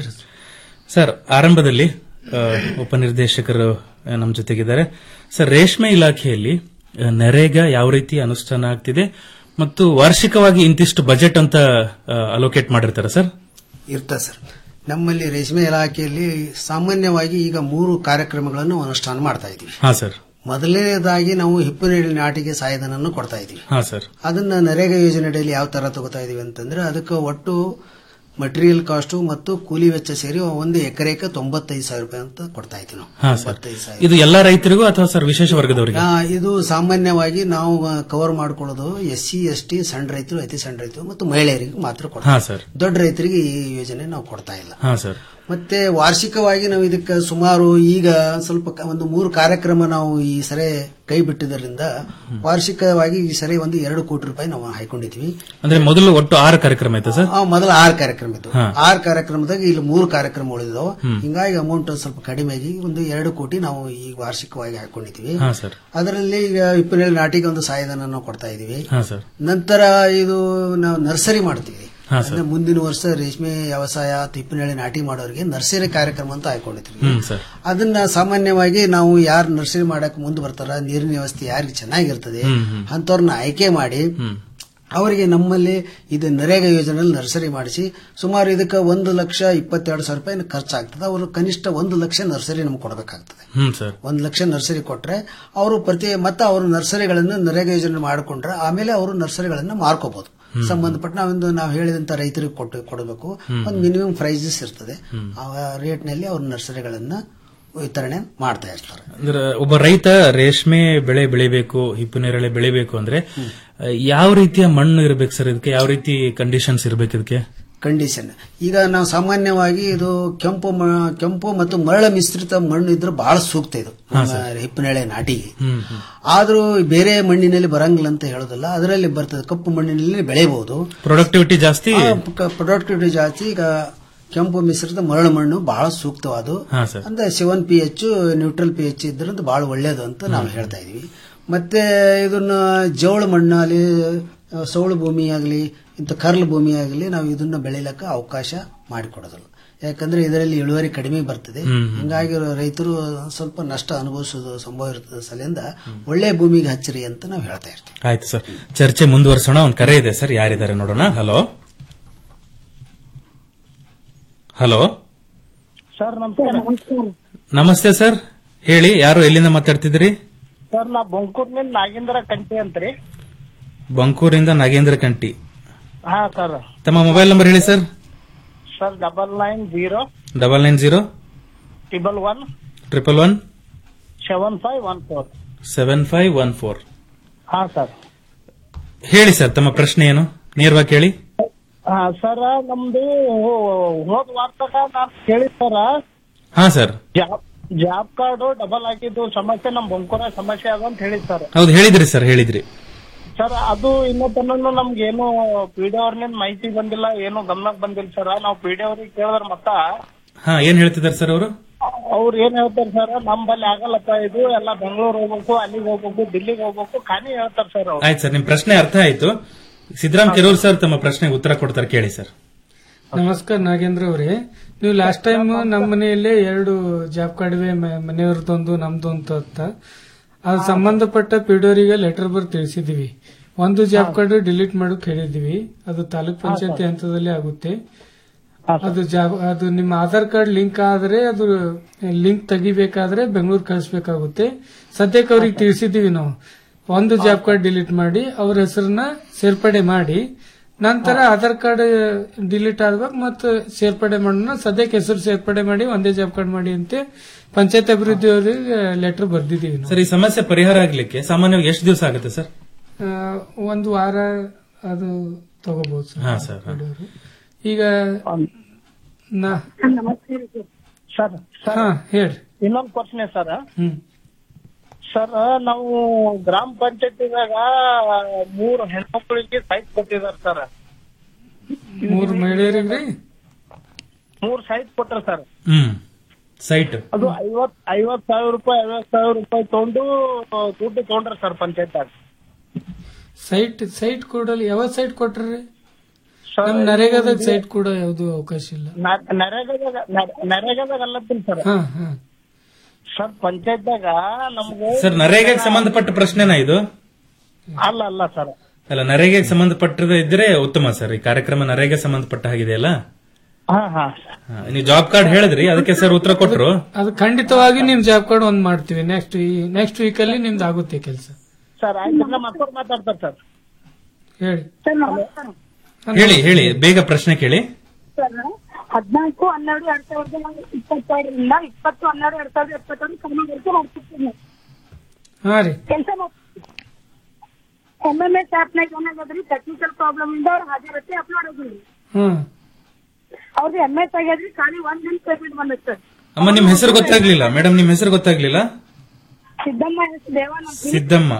ಸರ್ ಆರಂಭದಲ್ಲಿ ಆ, ಉಪನಿರ್ದೇಶಕರು ಆ, ನಮ್ಮ ಜೊತೆಗಿದ್ದಾರೆ ಸರ್ ರೇಷ್ಮೆ ಇಲಾಖೆಯಲ್ಲಿ ಆ, ನರೇಗಾ ಯಾವ ರೀತಿ ಅನುಷ್ಠಾನ ಆಗ್ತಿದೆ ಮತ್ತು ವಾರ್ಷಿಕವಾಗಿ ಇಂತಿಷ್ಟು ಬಜೆಟ್ ಅಂತ ಅಲೋಕೇಟ್ ಮಾಡಿರ್ತಾರೆ ಸರ್ ಇರ್ತದೆ ಸರ್ ನಮ್ಮಲ್ಲಿ ರೇಷ್ಮೆ ಇಲಾಖೆಯಲ್ಲಿ ಸಾಮಾನ್ಯವಾಗಿ ಈಗ ಮೂರು ಕಾರ್ಯಕ್ರಮಗಳನ್ನು ಅನುಷ್ಠಾನ ಮಾಡ್ತಾ ಇದ್ದೀವಿ ಹಾ ಸರ್ ಮೊದಲನೇದಾಗಿ ನಾವು ಹಿಪ್ಪನೇಳಿ ನಾಟಿಗೆ ಸಹಾಯಧನವನ್ನು ಕೊಡ್ತಾ ಇದ್ದೀವಿ ಹಾ ಸರ್ ಅದನ್ನ ನರೇಗಾ ಯೋಜನೆ ಅಡಿಯಲ್ಲಿ ಯಾವ ತರ ತಗೋತಾ ಇದೀವಿ ಅಂತಂದ್ರೆ ಅದಕ್ಕೆ ಒಟ್ಟು ಮಟೀರಿಯಲ್ ಕಾಸ್ಟು ಮತ್ತು ಕೂಲಿ ವೆಚ್ಚ ಸೇರಿ ಒಂದು ಎಕರೆಗೆ ತೊಂಬತ್ತೈದು ಸಾವಿರ ರೂಪಾಯಿ ಅಂತ ಕೊಡ್ತಾ ಇದ್ದೀವಿ ನಾವು ಹಾ ಸರ್ ತೊಂಬತ್ತೈದು ಸಾವಿರ ಇದು ಎಲ್ಲಾ ರೈತರಿಗೂ ಅಥವಾ ಸರ್ ವಿಶೇಷ ವರ್ಗದವರಿಗೆ ಆ, ಇದು ಸಾಮಾನ್ಯವಾಗಿ ನಾವು ಕವರ್ ಮಾಡ್ಕೊಳ್ಳೋದು ಎಸ್ ಸಿ ಎಸ್ ಟಿ ಸಣ್ಣ ರೈತರು ಅತಿ ಸಣ್ಣ ರೈತರು ಮತ್ತು ಮಹಿಳೆಯರಿಗೆ ಮಾತ್ರ ಹಾ ಕೊಡ್ತೀವಿ ಸರ್ ದೊಡ್ಡ ರೈತರಿಗೆ ಈ ಯೋಜನೆ ನಾವು ಕೊಡ್ತಾ ಇಲ್ಲ ಹಾ ಸರ್ ಮತ್ತೆ ವಾರ್ಷಿಕವಾಗಿ ನಾವು ಇದಕ್ಕೆ ಸುಮಾರು ಈಗ ಸ್ವಲ್ಪ ಕ- ಒಂದು ಮೂರು ಕಾರ್ಯಕ್ರಮ ನಾವು ಈ ಸರಿ ಕೈ ಬಿಟ್ಟಿದ್ದರಿಂದ ವಾರ್ಷಿಕವಾಗಿ ಈ ಸರಿ ಒಂದು ಎರಡು ಕೋಟಿ ರೂಪಾಯಿ ನಾವು ಹಾಕೊಂಡಿದ್ವಿ ಅಂದ್ರೆ ಮೊದಲು ಒಟ್ಟು ಆರು ಕಾರ್ಯಕ್ರಮ ಆಯ್ತಾ ಸರ್ ಆ, ಮೊದಲ ಆರು ಕಾರ್ಯಕ್ರಮ ಇತ್ತು ಹಾ. ಆರು ಕಾರ್ಯಕ್ರಮದಾಗ ಇಲ್ಲಿ ಮೂರು ಕಾರ್ಯಕ್ರಮ ಉಳಿದಿದಾವ ಹ್ಮ್. ಹಿಂಗಾಗಿ ಅಮೌಂಟ್ ಸ್ವಲ್ಪ ಕಡಿಮೆ ಆಗಿ ಒಂದು ಎರಡು ಕೋಟಿ ನಾವು ಈಗ ವಾರ್ಷಿಕವಾಗಿ ಹಾಕೊಂಡಿದ್ವಿ ಹಾ ಸರ್ ಅದರಲ್ಲಿ ಈಗ ಇಪ್ಪನೇಳು ನಾಟಿಗೆ ಒಂದು ಸಹಾಯಧನ ನಾವು ಕೊಡ್ತಾ ಇದೀವಿ ಹಾ ಸರ್ ನಂತರ ಇದು ನಾವು ನರ್ಸರಿ ಮಾಡ್ತೀವಿ ಹಾ, ಸರ್. ಅಂದ್ರೆ ಮುಂದಿನ ವರ್ಷ ರೇಷ್ಮೆ ವ್ಯವಸಾಯ ತಿಪ್ಪಿನಳ್ಳಿ ನಾಟಿ ಮಾಡೋರಿಗೆ ನರ್ಸರಿ ಕಾರ್ಯಕ್ರಮ ಅಂತ ಹಾಕೊಂಡಿರ್ತೀವಿ ಹ್ಮ್ ಸರ್ ಅದನ್ನ ಸಾಮಾನ್ಯವಾಗಿ ನಾವು ಯಾರು ನರ್ಸರಿ ಮಾಡಕ್ ಮುಂದೆ ಬರ್ತಾರ ನೀರಿನ ವ್ಯವಸ್ಥೆ ಯಾರಿಗೆ ಚೆನ್ನಾಗಿರ್ತದೆ ಹ್ಮ್, ಹ್ಮ್. ಅಂತವ್ರನ್ನ ಆಯ್ಕೆ ಮಾಡಿ ಹ್ಮ್ ಅವರಿಗೆ ನಮ್ಮಲ್ಲಿ ಇದು ನರೇಗಾ ಯೋಜನೆಯಲ್ಲಿ ನರ್ಸರಿ ಮಾಡಿಸಿ ಸುಮಾರು ಇದಕ್ಕೆ ಒಂದು ಲಕ್ಷ ಇಪ್ಪತ್ತೆರಡು ಸಾವಿರ ರೂಪಾಯಿ ಖರ್ಚಾಗ್ತದೆ ಅವರು ಕನಿಷ್ಠ ಒಂದು ಲಕ್ಷ ನರ್ಸರಿ ನಮ್ಗೆ ಕೊಡಬೇಕಾಗ್ತದೆ ಹ್ಮ್ ಸರ್ ಒಂದು ಲಕ್ಷ ನರ್ಸರಿ ಕೊಟ್ರೆ ಅವರು ಪ್ರತಿ ಮತ್ತೆ ಅವರು ನರ್ಸರಿಗಳನ್ನು ನರೇಗಾ ಯೋಜನೆ ಮಾಡಿಕೊಂಡ್ರೆ ಆಮೇಲೆ ಅವರು ನರ್ಸರಿಗಳನ್ನು ಮಾರ್ಕೋಬಹುದು ಸಂಬಂಧಪಟ್ಟ ನಾವೊಂದು ನಾವು ಹೇಳಿದಂತ ರೈತರಿಗೆ ಕೊಟ್ಟು ಕೊಡಬೇಕು ಹ್ಮ್. ಒಂದು ಮಿನಿಮಮ್ ಪ್ರೈಸಸ್ ಇರ್ತದೆ ಹ್ಮ್. ಆ ರೇಟ್ನಲ್ಲಿ ಅವ್ರ ನರ್ಸರಿಗಳನ್ನ ವಿತರಣೆ ಮಾಡ್ತಾ ಇರ್ತಾರೆ ಅಂದ್ರೆ ಒಬ್ಬ ರೈತ ರೇಷ್ಮೆ ಬೆಳೆ ಬೆಳಿಬೇಕು ಹಿಪ್ಪುನೇರಳೆ ಬೆಳಿಬೇಕು ಅಂದ್ರೆ ಆ, ಯಾವ ರೀತಿಯ ಮಣ್ಣು ಇರ್ಬೇಕು ಸರ್ ಇದಕ್ಕೆ ಯಾವ ರೀತಿ ಕಂಡೀಷನ್ಸ್ ಇರ್ಬೇಕು ಇದಕ್ಕೆ ಕಂಡೀಷನ್ ಈಗ ನಾವು ಸಾಮಾನ್ಯವಾಗಿ ಇದು ಕೆಂಪು ಮ- ಕೆಂಪು ಮತ್ತು ಮರಳ ಮಿಶ್ರಿತ ಮಣ್ಣು ಇದ್ರೆ ಬಹಳ ಸೂಕ್ತ ಇದು ಹಾ, ನಮ್ಮ ಸರ್. ಹಿಪ್ಪನೇಳೆ ನಾಟಿಗೆ ಹ್ಮ್ ಹ್ಮ್. ಆದ್ರೂ ಬೇರೆ ಮಣ್ಣಿನಲ್ಲಿ ಬರಂಗಿಲ್ಲ ಅಂತ ಹೇಳೋದಿಲ್ಲ ಅದರಲ್ಲಿ ಬರ್ತದೆ ಕಪ್ಪು ಮಣ್ಣಿನಲ್ಲಿ ಬೆಳೆಯಬಹುದು ಪ್ರೊಡಕ್ಟಿವಿಟಿ ಜಾಸ್ತಿ ಪ್ರೊಡಕ್ಟಿವಿಟಿ ಜಾಸ್ತಿ ಈಗ ಕೆಂಪು ಮಿಶ್ರಿತ ಮರಳು ಮಣ್ಣು ಬಹಳ ಸೂಕ್ತವಾದು ಹಾ ಸರ್ ಅಂದ್ರೆ seven P H neutral P H ಇದ್ರಿಂದ ಬಹಳ ಒಳ್ಳೇದು ಅಂತ ನಾವು ಹೇಳ್ತಾ ಇದೀವಿ ಮತ್ತೆ ಇದನ್ನ ಜವಳ ಮಣ್ಣಾಗಲಿ ಸೌಳು ಭೂಮಿ ಆಗಲಿ ಇಂಥ ಕರ್ಲ್ ಭೂಮಿ ಆಗಲಿ ನಾವು ಇದನ್ನ ಬೆಳಿಲಕ್ಕ ಅವಕಾಶ ಮಾಡಿಕೊಡೋದಿಲ್ಲ ಯಾಕಂದ್ರೆ ಇದರಲ್ಲಿ ಇಳುವರಿ ಕಡಿಮೆ ಬರ್ತದೆ ಹ್ಮ್, ಹ್ಮ್. ಹಿಂಗಾಗಿ ರೈತರು ಸ್ವಲ್ಪ ನಷ್ಟ ಅನುಭವಿಸೋದು ಸಂಭವ ಇರ್ತದೆ ಸಲಿಂದ ಒಳ್ಳೆ ಭೂಮಿಗೆ ಹಚ್ಚಿರಿ ಅಂತ ನಾವು ಹೇಳ್ತಾ ಇರ್ತೀವಿ ಆಯ್ತು ಸರ್ ಚರ್ಚೆ ಮುಂದುವರಿಸೋಣ ಒಂದ್ ಕರೆ ಇದೆ ಸರ್ ಯಾರಿದ್ದಾರೆ ನೋಡೋಣ ಹಲೋ ಹಲೋ ಸರ್ ನಮಸ್ಕಾರ ನಮಸ್ತೆ ಸರ್ ಹೇಳಿ ಯಾರು ಎಲ್ಲಿಂದ ಮಾತಾಡ್ತಿದ್ದೀರಿ ಸರ್ ನಾ ಬೊಂಕೂರ್ನಿಂದ ನಾಗೇಂದ್ರ ಕಂಟಿ ಅಂತ್ರಿ ಬಂಕೂರಿಂದ ನಾಗೇಂದ್ರ ಕಂಟಿ ಹಾ ಸರ್ ತಮ್ಮ ಮೊಬೈಲ್ ನಂಬರ್ ಹೇಳಿ sir sir double nine zero double nine zero triple one triple one seven five one four seven five one four ಹಾ ಸರ್ ಹೇಳಿ ಸರ್ ತಮ್ಮ ಪ್ರಶ್ನೆ ಏನು ನೇರವಾಗಿ ಕೇಳಿ ಹಾ ಸರ್ ನಮ್ದು ಹೋದ್ ವಾರ್ತಕ ನಾನು ಕೇಳಿ ಸರ್ ಹಾ sir job job card double ಆಗಿದ್ದು ಸಮಸ್ಯೆ ನಮ್ ಬೊಂಕೂರ ಸಮಸ್ಯೆ ಅದ ಅಂತ ಹೇಳಿ ಸರ್ ಹೌದು ಹೇಳಿದ್ರಿ ಸರ್ ಹೇಳಿದ್ರಿ ಸರ್ ಅದು ಇನ್ನೂ ತನಕ ನಮ್ಗೆ ಏನು ಪಿಡಿ ಅವ್ರನಿಂದ ಮಾಹಿತಿ ಬಂದಿಲ್ಲ ಏನು ಗಮನಕ್ಕೆ ಬಂದಿಲ್ಲ ಸರ್ ನಾವು ಪಿಡಿ ಅವ್ರಿಗೆ ಕೇಳಿದ್ರ ಮತ್ತ ಹಾ ಏನ್ ಹೇಳ್ತಿದ್ದಾರೆ ಸರ್ ಅವರು ಅವ್ರು ಏನ್ ಹೇಳ್ತಾರೆ ಸರ್ ನಮ್ಮಲ್ಲಿ ಆಗಲ್ಲಪ್ಪ ಇದು ಎಲ್ಲ ಬೆಂಗಳೂರು ಹೋಗ್ಬೇಕು ಅಲ್ಲಿಗೆ ಹೋಗ್ಬೇಕು ದಿಲ್ಲಿಗೆ ಹೋಗ್ಬೇಕು ಖಾಲಿ ಹೇಳ್ತಾರೆ ಸರ್ ಅವ್ರು ಆಯ್ತು ಸರ್ ನಿಮ್ ಪ್ರಶ್ನೆ ಅರ್ಥ ಆಯ್ತು ಸಿದ್ದರಾಮ್ ಕೆರೂರ್ ಸರ್ ತಮ್ಮ ಪ್ರಶ್ನೆಗೆ ಉತ್ತರ ಕೊಡ್ತಾರೆ ಕೇಳಿ ಸರ್ ನಮಸ್ಕಾರ ನಾಗೇಂದ್ರ ಅವರೇ ನೀವು ಲಾಸ್ಟ್ ಟೈಮ್ ನಮ್ಮ ಮನೆಯಲ್ಲೇ ಎರಡು ಜಾಬ್ ಕಾರ್ಡ್ವೆ ಮನೆಯವ್ರದ್ದೊಂದು ನಮ್ದೊಂದು ಅಂತ ಅದು ಸಂಬಂಧಪಟ್ಟ ಪಿಡೋರಿಗೆ ಲೆಟರ್ ಬರ್ ತಿಳಿಸಿದೀವಿ ಒಂದು ಜಾಬ್ ಕಾರ್ಡ್ ಡಿಲೀಟ್ ಮಾಡಕ್ ಹೇಳಿದೀವಿ ಅದು ತಾಲೂಕ್ ಪಂಚಾಯತಿ ಹಂತದಲ್ಲಿ ಆಗುತ್ತೆ ಅದು ಜಾಬ್ ಅದು ನಿಮ್ಮ ಆಧಾರ್ ಕಾರ್ಡ್ ಲಿಂಕ್ ಆದ್ರೆ ಅದು ಲಿಂಕ್ ತೆಗಿಬೇಕಾದ್ರೆ ಬೆಂಗಳೂರು ಕಳಿಸ್ಬೇಕಾಗುತ್ತೆ ಸದ್ಯಕ್ಕೆ ಅವ್ರಿಗೆ ತಿಳಿಸಿದೀವಿ ನಾವು ಒಂದು ಜಾಬ್ ಕಾರ್ಡ್ ಡಿಲೀಟ್ ಮಾಡಿ ಅವ್ರ ಹೆಸರನ್ನ ಸೇರ್ಪಡೆ ಮಾಡಿ ನಂತರ ಆಧಾರ್ ಕಾರ್ಡ್ ಡಿಲೀಟ್ ಆಗ್ಬೇಕು ಮತ್ತು ಸೇರ್ಪಡೆ ಮಾಡೋಣ ಸದ್ಯಕ್ಕೆ ಹೆಸರು ಸೇರ್ಪಡೆ ಮಾಡಿ ಒಂದೇ ಜಾಬ್ ಕಾರ್ಡ್ ಮಾಡಿ ಅಂತ ಪಂಚಾಯತ್ ಅಭಿವೃದ್ಧಿ ಅವರಿಗೆ ಲೆಟರ್ ಬರ್ದಿದೀವಿ ನಾವು ಸರ್ ಈ ಸಮಸ್ಯೆ ಪರಿಹಾರ ಆಗ್ಲಿಕ್ಕೆ ಸಾಮಾನ್ಯವಾಗಿ ಎಷ್ಟು ದಿವಸ ಆಗುತ್ತೆ ಸರ್ ಆ, ಒಂದು ವಾರ ಅದು ತಗೋಬಹುದು ಹಾ, ಸರ್ ಸರ್. ಈಗ ನಾ ಸರ್ ಹಾ ಹೇಳ್ರಿ ಇನ್ನೊಂದು ಕ್ವಶನ್ ಸರ್ ಹ್ಮ್ ಸರ್ ನಾವು ಗ್ರಾಮ ಪಂಚಾಯತಿದಾಗ ಮೂರು ಹೆಣ್ಮಕ್ಳಿಗೆ ಸೈಟ್ ಕೊಟ್ಟಿದ್ದಾರೆ ಸರ್ ಮೂರ್ ಮಹಿಳೆಯರಿಗೆ ಮೂರ್ ಸೈಟ್ ಕೊಟ್ಟಾರ ಸರ್ ಹ್ಮ್ ಸೈಟ್ ಅದು ಐವತ್ ಐವತ್ ಸಾವಿರ ರೂಪಾಯಿ ಐವತ್ ಸಾವಿರ ರೂಪಾಯಿ ತಗೊಂಡು ದುಡ್ಡು ತಗೊಂಡ್ರ ಸರ್ ಪಂಚಾಯತ್ದಾಗ ಸೈಟ್ ಸೈಟ್ ಕೊಡಲ್ಲ ಯಾವ ಸೈಟ್ ಕೊಟ್ರಿ ನಮ್ ನರೇಗಾದಾಗ ಸೈಟ್ ಕೂಡ ಯಾವ್ದು ಅವಕಾಶ ಇಲ್ಲ ನರೇಗಾದಾಗ ನರೇಗಾದಾಗ ಅಲ್ಲತ್ತೀನಿ ಸರ್ ಹಾ ಹಾ ಸರ್ ಪಂಚಾಯತ್ದಾಗ ನಮ್ಗೆ ಸರ್ ನರೇಗಾಗೆ ಸಂಬಂಧಪಟ್ಟ ಪ್ರಶ್ನೆನಾ ಇದು ಅಲ್ಲ ಅಲ್ಲ ಸರ್ ಅಲ್ಲ ನರೇಗಾಗೆ ಸಂಬಂಧಪಟ್ಟದ ಇದ್ರೆ ಉತ್ತಮ ಸರ್ ಈ ಕಾರ್ಯಕ್ರಮ ನರೇಗೆ ಸಂಬಂಧಪಟ್ಟ ಹಾಗಿದೆಯಲ್ಲ ಹಾ ಹಾ ಹಾ, ನೀವು ಜಾಬ್ ಕಾರ್ಡ್ ಹೇಳಿದ್ರಿ ಅದಕ್ಕೆ ಸರ್ ಉತ್ತರ ಕೊಟ್ರು ಅದು ಖಂಡಿತವಾಗಿ ನಿಮ್ ಜಾಬ್ ಕಾರ್ಡ್ ಒಂದ್ ಮಾಡ್ತೀವಿ ನೆಕ್ಸ್ಟ್ ನೆಕ್ಸ್ಟ್ ವೀಕ್ ಅಲ್ಲಿ ನಿಮ್ದು ಆಗುತ್ತೆ ಕೆಲಸ ಸರ್ ಆಯ್ತು ನಮ್ಮ ಅಪ್ಪರು ಮಾತಾಡ್ತಾರೆ ಸರ್ ಹೇಳಿ ಹೇಳಿ ಹೇಳಿ ಬೇಗ ಪ್ರಶ್ನೆ ಕೇಳಿ ಹದಿನಾಲ್ಕು ಹನ್ನೆರಡು ಎರಡ್ ಸಾವಿರದ ಇಪ್ಪತ್ತೆರಡರಿಂದ ಇಪ್ಪತ್ತು ಹನ್ನೆರಡು ಎರಡ್ ಸಾವಿರದ ಇಪ್ಪತ್ತೆರಡು ಕರ್ನಾಟಕ ಮಾಡ್ತಿರ್ತೀನಿ ಹಾ ರೀ ಕೆಲಸ ಎಂ ಎಂ ಎಸ್ ಆಪ್ ನಾಗ ಏನಾಗದ್ರಿ ಟೆಕ್ನಿಕಲ್ ಪ್ರಾಬ್ಲಮ್ ಇಂದ ಅವ್ರ ಹಾಜರಾತಿ ಅಪ್ಲೋಡ್ ಆಗಿಲ್ಲ ಹ್ಮ್ ಅವ್ರದ್ದು ಎಂ ಎಸ್ ಆಗ್ಯದ್ರಿ ಖಾಲಿ ಒಂದ್ ದಿನ ಪೇಮೆಂಟ್ ಬಂದೈತೆ ಸರ್ ಅಮ್ಮ ನಿಮ್ ಹೆಸರು ಗೊತ್ತಾಗ್ಲಿಲ್ಲ ಮೇಡಮ್ ನಿಮ್ ಹೆಸರು ಗೊತ್ತಾಗ್ಲಿಲ್ಲ ಸಿದ್ದಮ್ಮ ಎಸ್ ದೇವನ್ ಅಂತ ಹೇಳಿ. ಸಿದ್ದಮ್ಮ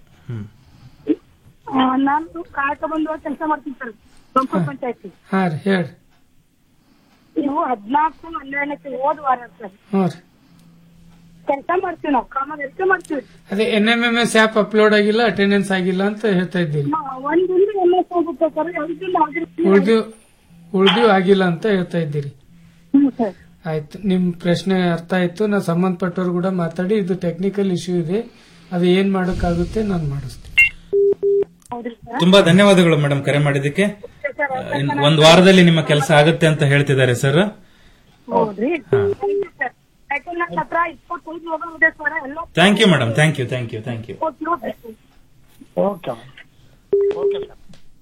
ಆ, ನಾನು ಕಾಯಕ ಬಂದು ಕೆಲಸ ಮಾಡ್ತೀನಿ ಸರ್ ಬಂಪರ್ ಪಂಚಾಯತಿ ಹಾ ರೀ ಹೇಳ್ರಿ ನೀವು ಹದಿನಾಲ್ಕು ಹನ್ನೆರಡಕ್ಕೆ ಹೋದ ವಾರ ಸರ್ ಹ್ಞೂ ರೀ ಕೆಲಸ ಮಾಡ್ತೀವಿ ನಾವು ಕಾಮಗಾರಿಕೆ ಮಾಡ್ತೀವಿ ಅದೇ N M M S app upload ಆಗಿಲ್ಲ ಅಟೆಂಡೆನ್ಸ್ ಆಗಿಲ್ಲ ಅಂತ ಹೇಳ್ತಾ ಇದ್ದೀರಿ ಮ- ಒಂದ್ ದಿನ ಎಂ ಎಸ್ ಹೋಗುತ್ತೆ ಸರ್ ಎರಡು ದಿನ ಆಗಿರ್ತೀವಿ ಉಳ್ದು ಉಳ್ದು ಆಗಿಲ್ಲ ಅಂತ ಹೇಳ್ತಾ ಇದ್ದೀರಿ ಹ್ಮ್ ಸರ್ ಆಯ್ತು ನಿಮ್ ಪ್ರಶ್ನೆ ಅರ್ಥ ಆಯ್ತು ನಾ ಸಂಬಂಧಪಟ್ಟವ್ರು ಕೂಡ ಮಾತಾಡಿ ಇದು ಟೆಕ್ನಿಕಲ್ ಇಶ್ಯೂ ಇದೆ ಅದು ಏನ್ ಮಾಡಕ್ಕಾಗುತ್ತೆ ನಾನು ಮಾಡಿಸ್ತೀನಿ ತುಂಬಾ ಧನ್ಯವಾದಗಳು ಮೇಡಮ್ ಕರೆ ಮಾಡಿದ್ದಕ್ಕೆ ಇನ್ ಒಂದ್ ವಾರದಲ್ಲಿ ನಿಮ್ಮ ಕೆಲಸ ಆಗುತ್ತೆ ಅಂತ ಹೇಳ್ತಿದ್ದಾರೆ ಸರ್ ಹೌದ್ರಿ ಸರ್ ಯಾಕಂದ್ರೆ ನನ್ನ ಹತ್ರ ಇಪ್ಪತ್ತೈದು ಲೋಗ ಇದೆ ಸರ್ ಎಲ್ಲ thank you madam thank you thank you thank you okay okay sir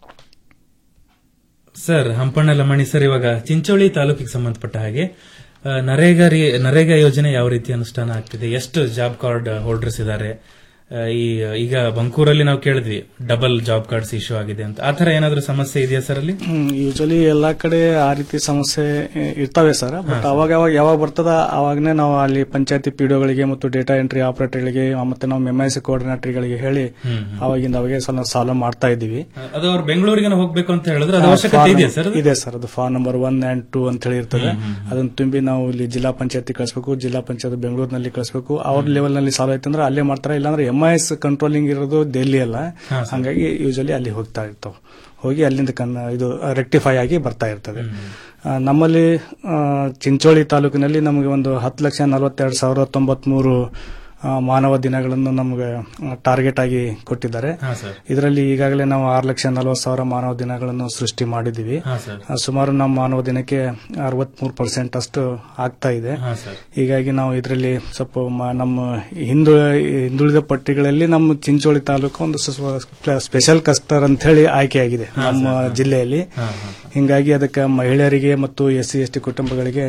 sir Hampanna Lamani sir ಇವಾಗ ಚಿಂಚೋಳಿ ತಾಲೂಕಿಗೆ ಸಂಬಂಧಪಟ್ಟ ಹಾಗೆ ಆ, ನರೇಗಾ ರೀ- ನರೇಗಾ ಯೋಜನೆ ಯಾವ ರೀತಿ ಅನುಷ್ಠಾನ ಆಗ್ತಿದೆ ಎಷ್ಟು ಜಾಬ್ ಕಾರ್ಡ್ ಹೋಲ್ಡರ್ಸ್ ಇದ್ದಾರೆ ಆ, ಈ ಈಗ ಬಂಕೂರಲ್ಲಿ ನಾವು ಕೇಳಿದ್ವಿ ಡಬಲ್ ಜಾಬ್ ಕಾರ್ಡ್ಸ್ ಇಶ್ಯೂ ಆಗಿದೆ ಅಂತ ಆ ತರ ಏನಾದ್ರೂ ಸಮಸ್ಯೆ ಇದೆಯಾ ಸರ್ ಅಲ್ಲಿ ಯೂಶಲಿ ಎಲ್ಲಾ ಕಡೆ ಆ ರೀತಿ ಸಮಸ್ಯೆ ಇ- ಇರ್ತವೆ ಸರ್ ಬಟ್ ಅವಾಗ ಅವಾಗ ಯಾವಾಗ ಬರ್ತದ ಅವಾಗನೇ ನಾವು ಅಲ್ಲಿ ಪಂಚಾಯತಿ ಪಿಡಿಒಗಳಿಗೆ ಮತ್ತು ಡೇಟಾ ಎಂಟ್ರಿ ಆಪರೇಟರ್ಗಳಿಗೆ ಮತ್ತೆ ನಾವು ಎಂಐಸಿ ಕೋಆರ್ಡಿನೇಟರ್ಗಳಿಗೆ ಹೇಳಿ ಹ್ಮ್. ಅವಾಗಿಂದ ಅವಾಗೆ ಸ್ವಲ್ಪ ಸಾಲ್ವ್ ಮಾಡ್ತಾ ಇದ್ದೀವಿ ಅದು ಅವ್ರು ಬೆಂಗಳೂರಿಗೆ ಹೋಗ್ಬೇಕು ಅಂತ ಹೇಳಿದ್ರೆ ಅದು ಅವಶ್ಯಕತೆ ಇದೆಯಾ ಸರ್ ಅದು? ಇದೆ ಸರ್ ಅದು form number one and two ಅಂತ ಹೇಳಿ ಇರ್ತದೆ ಅದನ್ನ ತುಂಬಿ ನಾವು ಇಲ್ಲಿ ಜಿಲ್ಲಾ ಪಂಚಾಯತಿ ಕಳಿಸಬೇಕು ಜಿಲ್ಲಾ ಪಂಚಾಯತ್ ಬೆಂಗಳೂರಿನಲ್ಲಿ ಕಳಿಸಬೇಕು ಅವ್ರ ಲೆವೆಲ್ ನಲ್ಲಿ ಸಾಲ್ವ್ ಆಯ್ತು ಅಂದ್ರೆ ಅಲ್ಲೇ ಮಾಡ್ತಾರೆ ಇಲ್ಲಾಂದ್ರೆ ಎಂಐಎಸ್ ಕಂಟ್ರೋಲಿಂಗ್ ಇರೋದು ಡೆಲ್ಲಿ ಅಲ್ಲ ಹಾ, ಸರ್. ಹಂಗಾಗಿ ಯೂಶಲಿ ಅಲ್ಲಿ ಹೋಗ್ತಾ ಇರ್ತಾವ ಹೋಗಿ ಅಲ್ಲಿಂದ ಕನ್ನ ಇದು ರೆಕ್ಟಿಫೈ ಆಗಿ ಬರ್ತಾ ಇರ್ತದೆ ಆ, ನಮ್ಮಲ್ಲಿ ಆ, ಚಿಂಚೋಳಿ ತಾಲೂಕಿನಲ್ಲಿ ನಮಗೆ ಒಂದು ಹತ್ತು ಲಕ್ಷ ನಲವತ್ತೆರಡು ಸಾವಿರದ ತೊಂಬತ್ಮೂರು ಆ, ಮಾನವ ದಿನಗಳನ್ನು ನಮಗೆ ಟಾರ್ಗೆಟ್ ಆಗಿ ಕೊಟ್ಟಿದ್ದಾರೆ ಹಾ, ಸರ್. ಇದರಲ್ಲಿ ಈಗಾಗಲೇ ನಾವು ಆರು ಲಕ್ಷ ನಲವತ್ತು ಸಾವಿರ ಮಾನವ ದಿನಗಳನ್ನು ಸೃಷ್ಟಿ ಮಾಡಿದ್ದೀವಿ ಹಾ, ಸರ್. ಆ, ಸುಮಾರು ನಮ್ಮ ಮಾನವ ದಿನಕ್ಕೆ ಅರವತ್ಮೂರು ಪರ್ಸೆಂಟ್ ಅಷ್ಟು ಆಗ್ತಾ ಇದೆ ಹಾ, ಸರ್. ಹೀಗಾಗಿ ನಾವು ಇದರಲ್ಲಿ ಸ್ವಲ್ಪ ಮ- ನಮ್ಮ ಹಿಂದು ಹಿಂದುಳಿದ ಪಟ್ಟಿಗಳಲ್ಲಿ ನಮ್ಮ ಚಿಂಚೋಳಿ ತಾಲೂಕು ಒಂದು ಸ್ಪೆಷಲ್ ಕಸ್ಟರ್ ಅಂತ ಹೇಳಿ ಆಯ್ಕೆಯಾಗಿದೆ ಹಾ, ನಮ್ಮ ಸರ್. ಹಾ. ಜಿಲ್ಲೆಯಲ್ಲಿ ಹಾ, ಹಾ. ಹಿಂಗಾಗಿ ಅದಕ್ಕೆ ಮಹಿಳೆಯರಿಗೆ ಮತ್ತು ಎಸ್ ಸಿ ಎಸ್ ಟಿ ಕುಟುಂಬಗಳಿಗೆ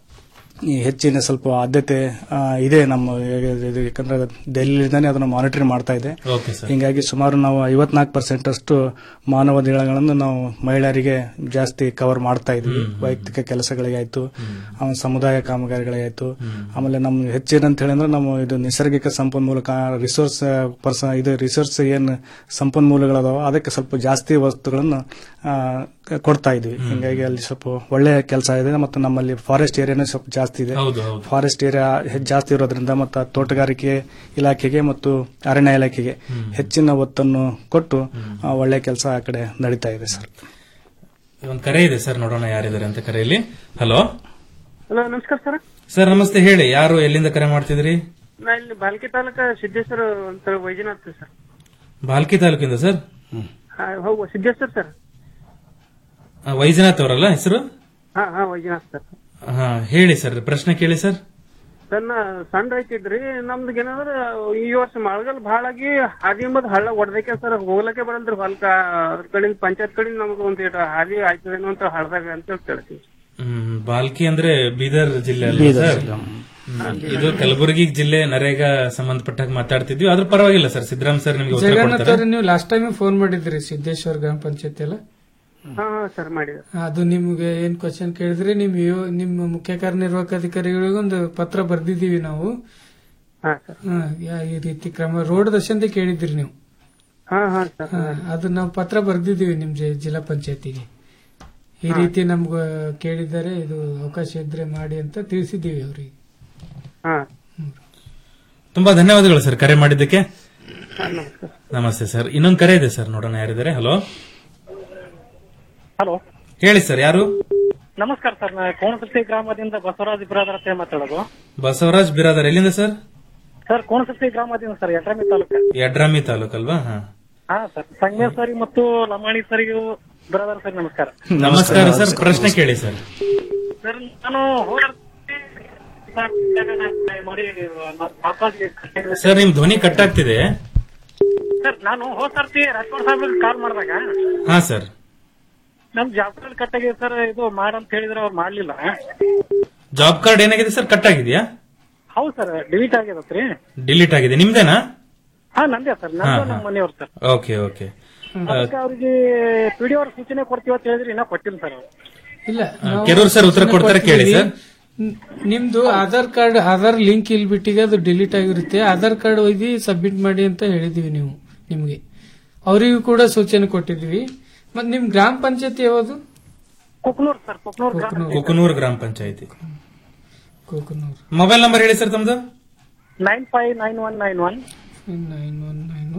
ಈ ಹೆಚ್ಚಿನ ಸ್ವಲ್ಪ ಆದ್ಯತೆ ಆ, ಇದೆ ನಮ್ಮ ಇದು ಯಾಕಂದ್ರೆ ಡೆಲ್ಲಿಯಿಂದಾನೇ ಅದನ್ನು ಮಾನಿಟರ್ ಮಾಡ್ತಾ ಇದೆ ಓಕೆ ಸರ್ ಹಿಂಗಾಗಿ ಸುಮಾರು ನಾವು ಐವತ್ನಾಲ್ಕು ಪರ್ಸೆಂಟ್ ಅಷ್ಟು ಮಾನವ ದಿನಗಳನ್ನು ನಾವು ಮಹಿಳೆಯರಿಗೆ ಜಾಸ್ತಿ ಕವರ್ ಮಾಡ್ತಾ ಇದ್ವಿ ವೈಯಕ್ತಿಕ ಕೆಲಸಗಳಿಗೆ ಆಯ್ತು ಆಮೇಲೆ ಸಮುದಾಯ ಕಾಮಗಾರಿಗಳಿಗಾಯ್ತು ಆಮೇಲೆ ನಮ್ಮ ಹೆಚ್ಚಿನ ಅಂತ ಹೇಳಿದ್ರೆ ನಮ್ಮ ಇದು ನೈಸರ್ಗಿಕ ಸಂಪನ್ಮೂಲ ರಿಸೋರ್ಸ್ ಪರ್ಸ ಇದು ರಿಸೋರ್ಸ್ ಏನ್ ಸಂಪನ್ಮೂಲಗಳದಾವ ಅದಕ್ಕೆ ಸ್ವಲ್ಪ ಜಾಸ್ತಿ ವಸ್ತುಗಳನ್ನು ಆ, ಕೊಡ್ತಾ ಇದ್ವಿ ಹಿಂಗಾಗಿ ಅಲ್ಲಿ ಸ್ವಲ್ಪ ಒಳ್ಳೆ ಕೆಲಸ ಇದೆ ಮತ್ತು ನಮ್ಮಲ್ಲಿ ಫಾರೆಸ್ಟ್ ಏರಿಯಾನು ಸ್ವಲ್ಪ ಜಾಸ್ತಿ ಇದೆ ಹೌದು, ಹೌದು. ಫಾರೆಸ್ಟ್ ಏರಿಯಾ ಹೆಚ್ಚು ಜಾಸ್ತಿ ಇರೋದ್ರಿಂದ ಮತ್ತು ತೋಟಗಾರಿಕೆ ಇಲಾಖೆಗೆ ಮತ್ತು ಅರಣ್ಯ ಇಲಾಖೆಗೆ ಹೆಚ್ಚಿನ ಒತ್ತನ್ನು ಕೊಟ್ಟು ಆ, ಒಳ್ಳೆ ಕೆಲಸ ಆ ಕಡೆ ನಡೀತಾ ಇದೆ ಸರ್ ಒಂದ್ ಕರೆ ಇದೆ ಸರ್ ನೋಡೋಣ ಯಾರಿದ್ದಾರೆ ಅಂತ ಕರೆಯಲ್ಲಿ ಹಲೋ ಹಲೋ ನಮಸ್ಕಾರ ಸರ್ ಸರ್ ನಮಸ್ತೆ ಹೇಳಿ ಯಾರು ಎಲ್ಲಿಂದ ಕರೆ ಮಾಡ್ತಿದ್ರಿ ನಾ ಇಲ್ಲಿ ಬಾಲ್ಕಿ ತಾಲೂಕ ಸಿದ್ದೇಶ್ವರ ಅಂತ ವೈಜನಾಥ್ ಸರ್ ಬಾಲ್ಕಿ ತಾಲೂಕಿಂದ ಸರ್ ಹಾ, ಹೌದು ಸಿದ್ದೇಶ್ವರ್ ಸರ್ ಆ, ವೈಜನಾಥ್ ಅವರಲ್ಲ ಹೆಸರು ಹಾ ಹಾ ವೈಜನಾಥ್ ಸರ್ ಹಾ ಹೇಳಿ ಸರ್ ಪ್ರಶ್ನೆ ಕೇಳಿ ಸರ್ ಸರ್ ನಾ ಸಣ್ಣ ರೈತ ಇದ್ರಿ ನಮ್ದು ಏನಂದ್ರ ಈ ವರ್ಷ ಮಳೆಗಾಲ ಭಾಳ ಆಗಿ ಹಾದಿ ಎಂಬುದು ಹಳ್ಳ ಹೊಡೆದಕ್ಕೆ ಸರ್ ಹೋಗ್ಲಕ್ಕೆ ಬರಲ್ರಿ ಹೊಲ್ಕ ಅದ್ರ ಕಡೆಯಿಂದ ಪಂಚಾಯತ್ ಕಡೆಯಿಂದ ನಮ್ಗೆ ಒಂದ್ ಇಟ್ಟು ಹಾದಿ ಆಯ್ತದೇನೋ ಅಂತ ಹಳ್ದಾಗ ಅಂತ ಹೇಳಿ ಕೇಳ್ತೀವಿ ಹ್ಮ್, ಬಾಲ್ಕಿ ಅಂದ್ರೆ ಬೀದರ್ ಜಿಲ್ಲೆ ಅಲ್ಲ ಬೀದರ್ ಸರ್ ಜಿಲ್ಲೆ. ಹ್ಮ್, ಇದು ಕಲಬುರಗಿ ಜಿಲ್ಲೆ ನರೇಗಾ ಸಂಬಂಧಪಟ್ಟಾಗ ಮಾತಾಡ್ತಿದ್ವಿ ಆದ್ರೂ ಪರವಾಗಿಲ್ಲ ಸರ್ ಸಿದ್ದರಾಮ್ ಸರ್ ನಿಮ್ಗೆ ಉತ್ತರ ಜಗನ್ನಾಥ್ ಕೊಡ್ತಾರೆ ಅವ್ರೆ ನೀವು ಲಾಸ್ಟ್ ಟೈಮ್ ಫೋನ್ ಮಾಡಿದ್ರಿ ಸಿದ್ದೇಶ್ವರ್ ಗ್ರಾಮ ಪಂಚಾಯತ್ ಎಲ್ಲ ಹಾ ಹಾ ಸರ್ ಮಾಡಿದ ಅದು ನಿಮ್ಗೆ ಏನ್ ಕ್ವಶನ್ ಕೇಳಿದ್ರಿ ನಿಮ್ ಯೋ- ನಿಮ್ಮ ಮುಖ್ಯ ಕಾರ್ಯನಿರ್ವಾಹಕ ಅಧಿಕಾರಿಗಳಿಗೆ ಒಂದು ಪತ್ರ ಬರ್ದಿದೀವಿ ನಾವು ಹಾ ಸರ್ ಹಾ, ಯಾ- ಈ ರೀತಿ ಕ್ರಮ ರೋಡ್ ದಶಂತೆ ಕೇಳಿದ್ರಿ ನೀವು ಹಾ ಹಾ ಸರ್ ಹಾ, ಅದು ನಾವು ಪತ್ರ ಬರ್ದಿದ್ದೀವಿ ನಿಮ್ ಜಿ- ಜಿಲ್ಲಾ ಪಂಚಾಯತಿಗೆ ಈ ಹಾ. ರೀತಿ ನಮ್ಗ ಕೇಳಿದ್ದಾರೆ ಇದು ಅವಕಾಶ ಇದ್ರೆ ಮಾಡಿ ಅಂತ ತಿಳಿಸಿದ್ದೀವಿ ಅವ್ರಿಗೆ ಹಾ ತುಂಬಾ ಧನ್ಯವಾದಗಳು ಸರ್ ಕರೆ ಮಾಡಿದ್ದಕ್ಕೆ ಹಾ, ನಮಸ್ಕಾರ ನಮಸ್ತೆ ಸರ್ ಇನ್ನೊಂದು ಕರೆ ಇದೆ ಸರ್ ನೋಡೋಣ ಯಾರಿದ್ದಾರೆ ಹಲೋ ಹಲೋ ಹೇಳಿ ಸರ್ ಯಾರು ನಮಸ್ಕಾರ ಸರ್ ನಾ ಕೋಣಸತಿ ಗ್ರಾಮದಿಂದ ಬಸವರಾಜ್ ಬಿರಾದರ್ ಅಂತ ಮಾತಾಡೋದು ಬಸವರಾಜ್ ಬಿರಾದರ್ ಎಲ್ಲಿಂದ ಸರ್ ಸರ್ ಕೋಣಸತಿ ಗ್ರಾಮದಿಂದ ಸರ್ ಯಡ್ರಾಮಿ ತಾಲೂಕು ಯಡ್ರಾಮಿ ತಾಲೂಕಲ್ವಾ ಹಾ ಹಾ ಸರ್ ಸಂಗಮೇಶ್ವರಿ ಮತ್ತು ಲಮಾಣಿ ಸರಿಗೂ ಬಿರಾದರ್ ಸರ್ ನಮಸ್ಕಾರ ನಮಸ್ಕಾರ ಸರ್ ಪ್ರಶ್ನೆ ಕೇಳಿ ಸರ್ ಸರ್ ನಾನು ಹೋದ ಸರ್, ಮಾಡಿ ವಾಪಸ್ಗೆ ಸರ್ ನಿಮ್ ಧ್ವನಿ ಕಟ್ ಆಗ್ತಿದೆ ಸರ್ ನಾನು ಹೋದ ಸರ್ತಿ ರಾಜ್ಕೋಟ್ ಸಾಹೇಬ್ರಿಗೆ ಕಾಲ್ ಮಾಡಿದಾಗ ಹಾ ಸರ್ ನಮ್ ಜಾಬ್ ಕಾರ್ಡ್ ಕಟ್ಟಾಗಿದೆ ಸರ್ ಇದು ಮಾಡಂತ ಹೇಳಿದ್ರೆ ಅವ್ರು ಮಾಡ್ಲಿಲ್ಲ ಜಾಬ್ ಕಾರ್ಡ್ ಏನಾಗಿದೆ ಸರ್ ಕಟ್ ಆಗಿದೆಯಾ ಹೌದು ಸರ್ ಡಿಲೀಟ್ ಆಗ್ಯದತ್ರಿ ಡಿಲೀಟ್ ಆಗಿದೆ ನಿಮ್ದೇನಾ ಹಾ ನಂದೇ ಸರ್ ಹಾ, ನಂದು ಹಾ. ನಮ್ಮ ಮನೆಯವ್ರು ಸರ್ ಓಕೆ ಓಕೆ ಅದಕ್ಕೆ ಅವ್ರಿಗೆ ಪಿಡಿಒ ಅವ್ರ ಸೂಚನೆ ಕೊಡ್ತೀವಿ ಅಂತ ಹೇಳಿದ್ರೆ ಇನ್ನ ಕೊಟ್ಟಿಲ್ಲ ಸರ್ ಅವ್ರು ಇಲ್ಲ ಆ, ನಾವು ಕೆರೂರ್ ಸರ್ ಉತ್ತರ ಸೂಚನೆ ಕೊಡ್ತಾರೆ ಕೇಳಿ ಕೊಡ್ತೀವಿ. ಸರ್. ನ್- ನಿಮ್ದು ಆಧಾರ್ ಕಾರ್ಡ್ ಆಧಾರ್ ಲಿಂಕ್ ಇಲ್ಲಿ ಬಿಟ್ಟಿಗೆ ಅದು ಡಿಲೀಟ್ ಆಗಿರುತ್ತೆ ಆಧಾರ್ ಕಾರ್ಡ್ ಒಯ್ದು ಸಬ್ಮಿಟ್ ಮಾಡಿ ಅಂತ ಹೇಳಿದೀವಿ ನೀವು ನಿಮ್ಗೆ ಅವರಿಗೂ ಕೂಡ ಸೂಚನೆ ಕೊಟ್ಟಿದೀವಿ ಮತ್ ನಿಮ್ ಗ್ರಾಮ ಪಂಚಾಯತಿ ಯಾವುದು ಕುಕ್ನೂರ್ ಸರ್ ಕುಕ್ನೂರ್ ಗ್ರಾಮ ಕುಕನೂರ್ ಗ್ರಾಮ ಪಂಚಾಯತಿ ಕೋಕನೂರ್ ಮೊಬೈಲ್ ನಂಬರ್ ಹೇಳಿ ಸರ್ ತಮ್ದು nine five nine one nine one nine one nine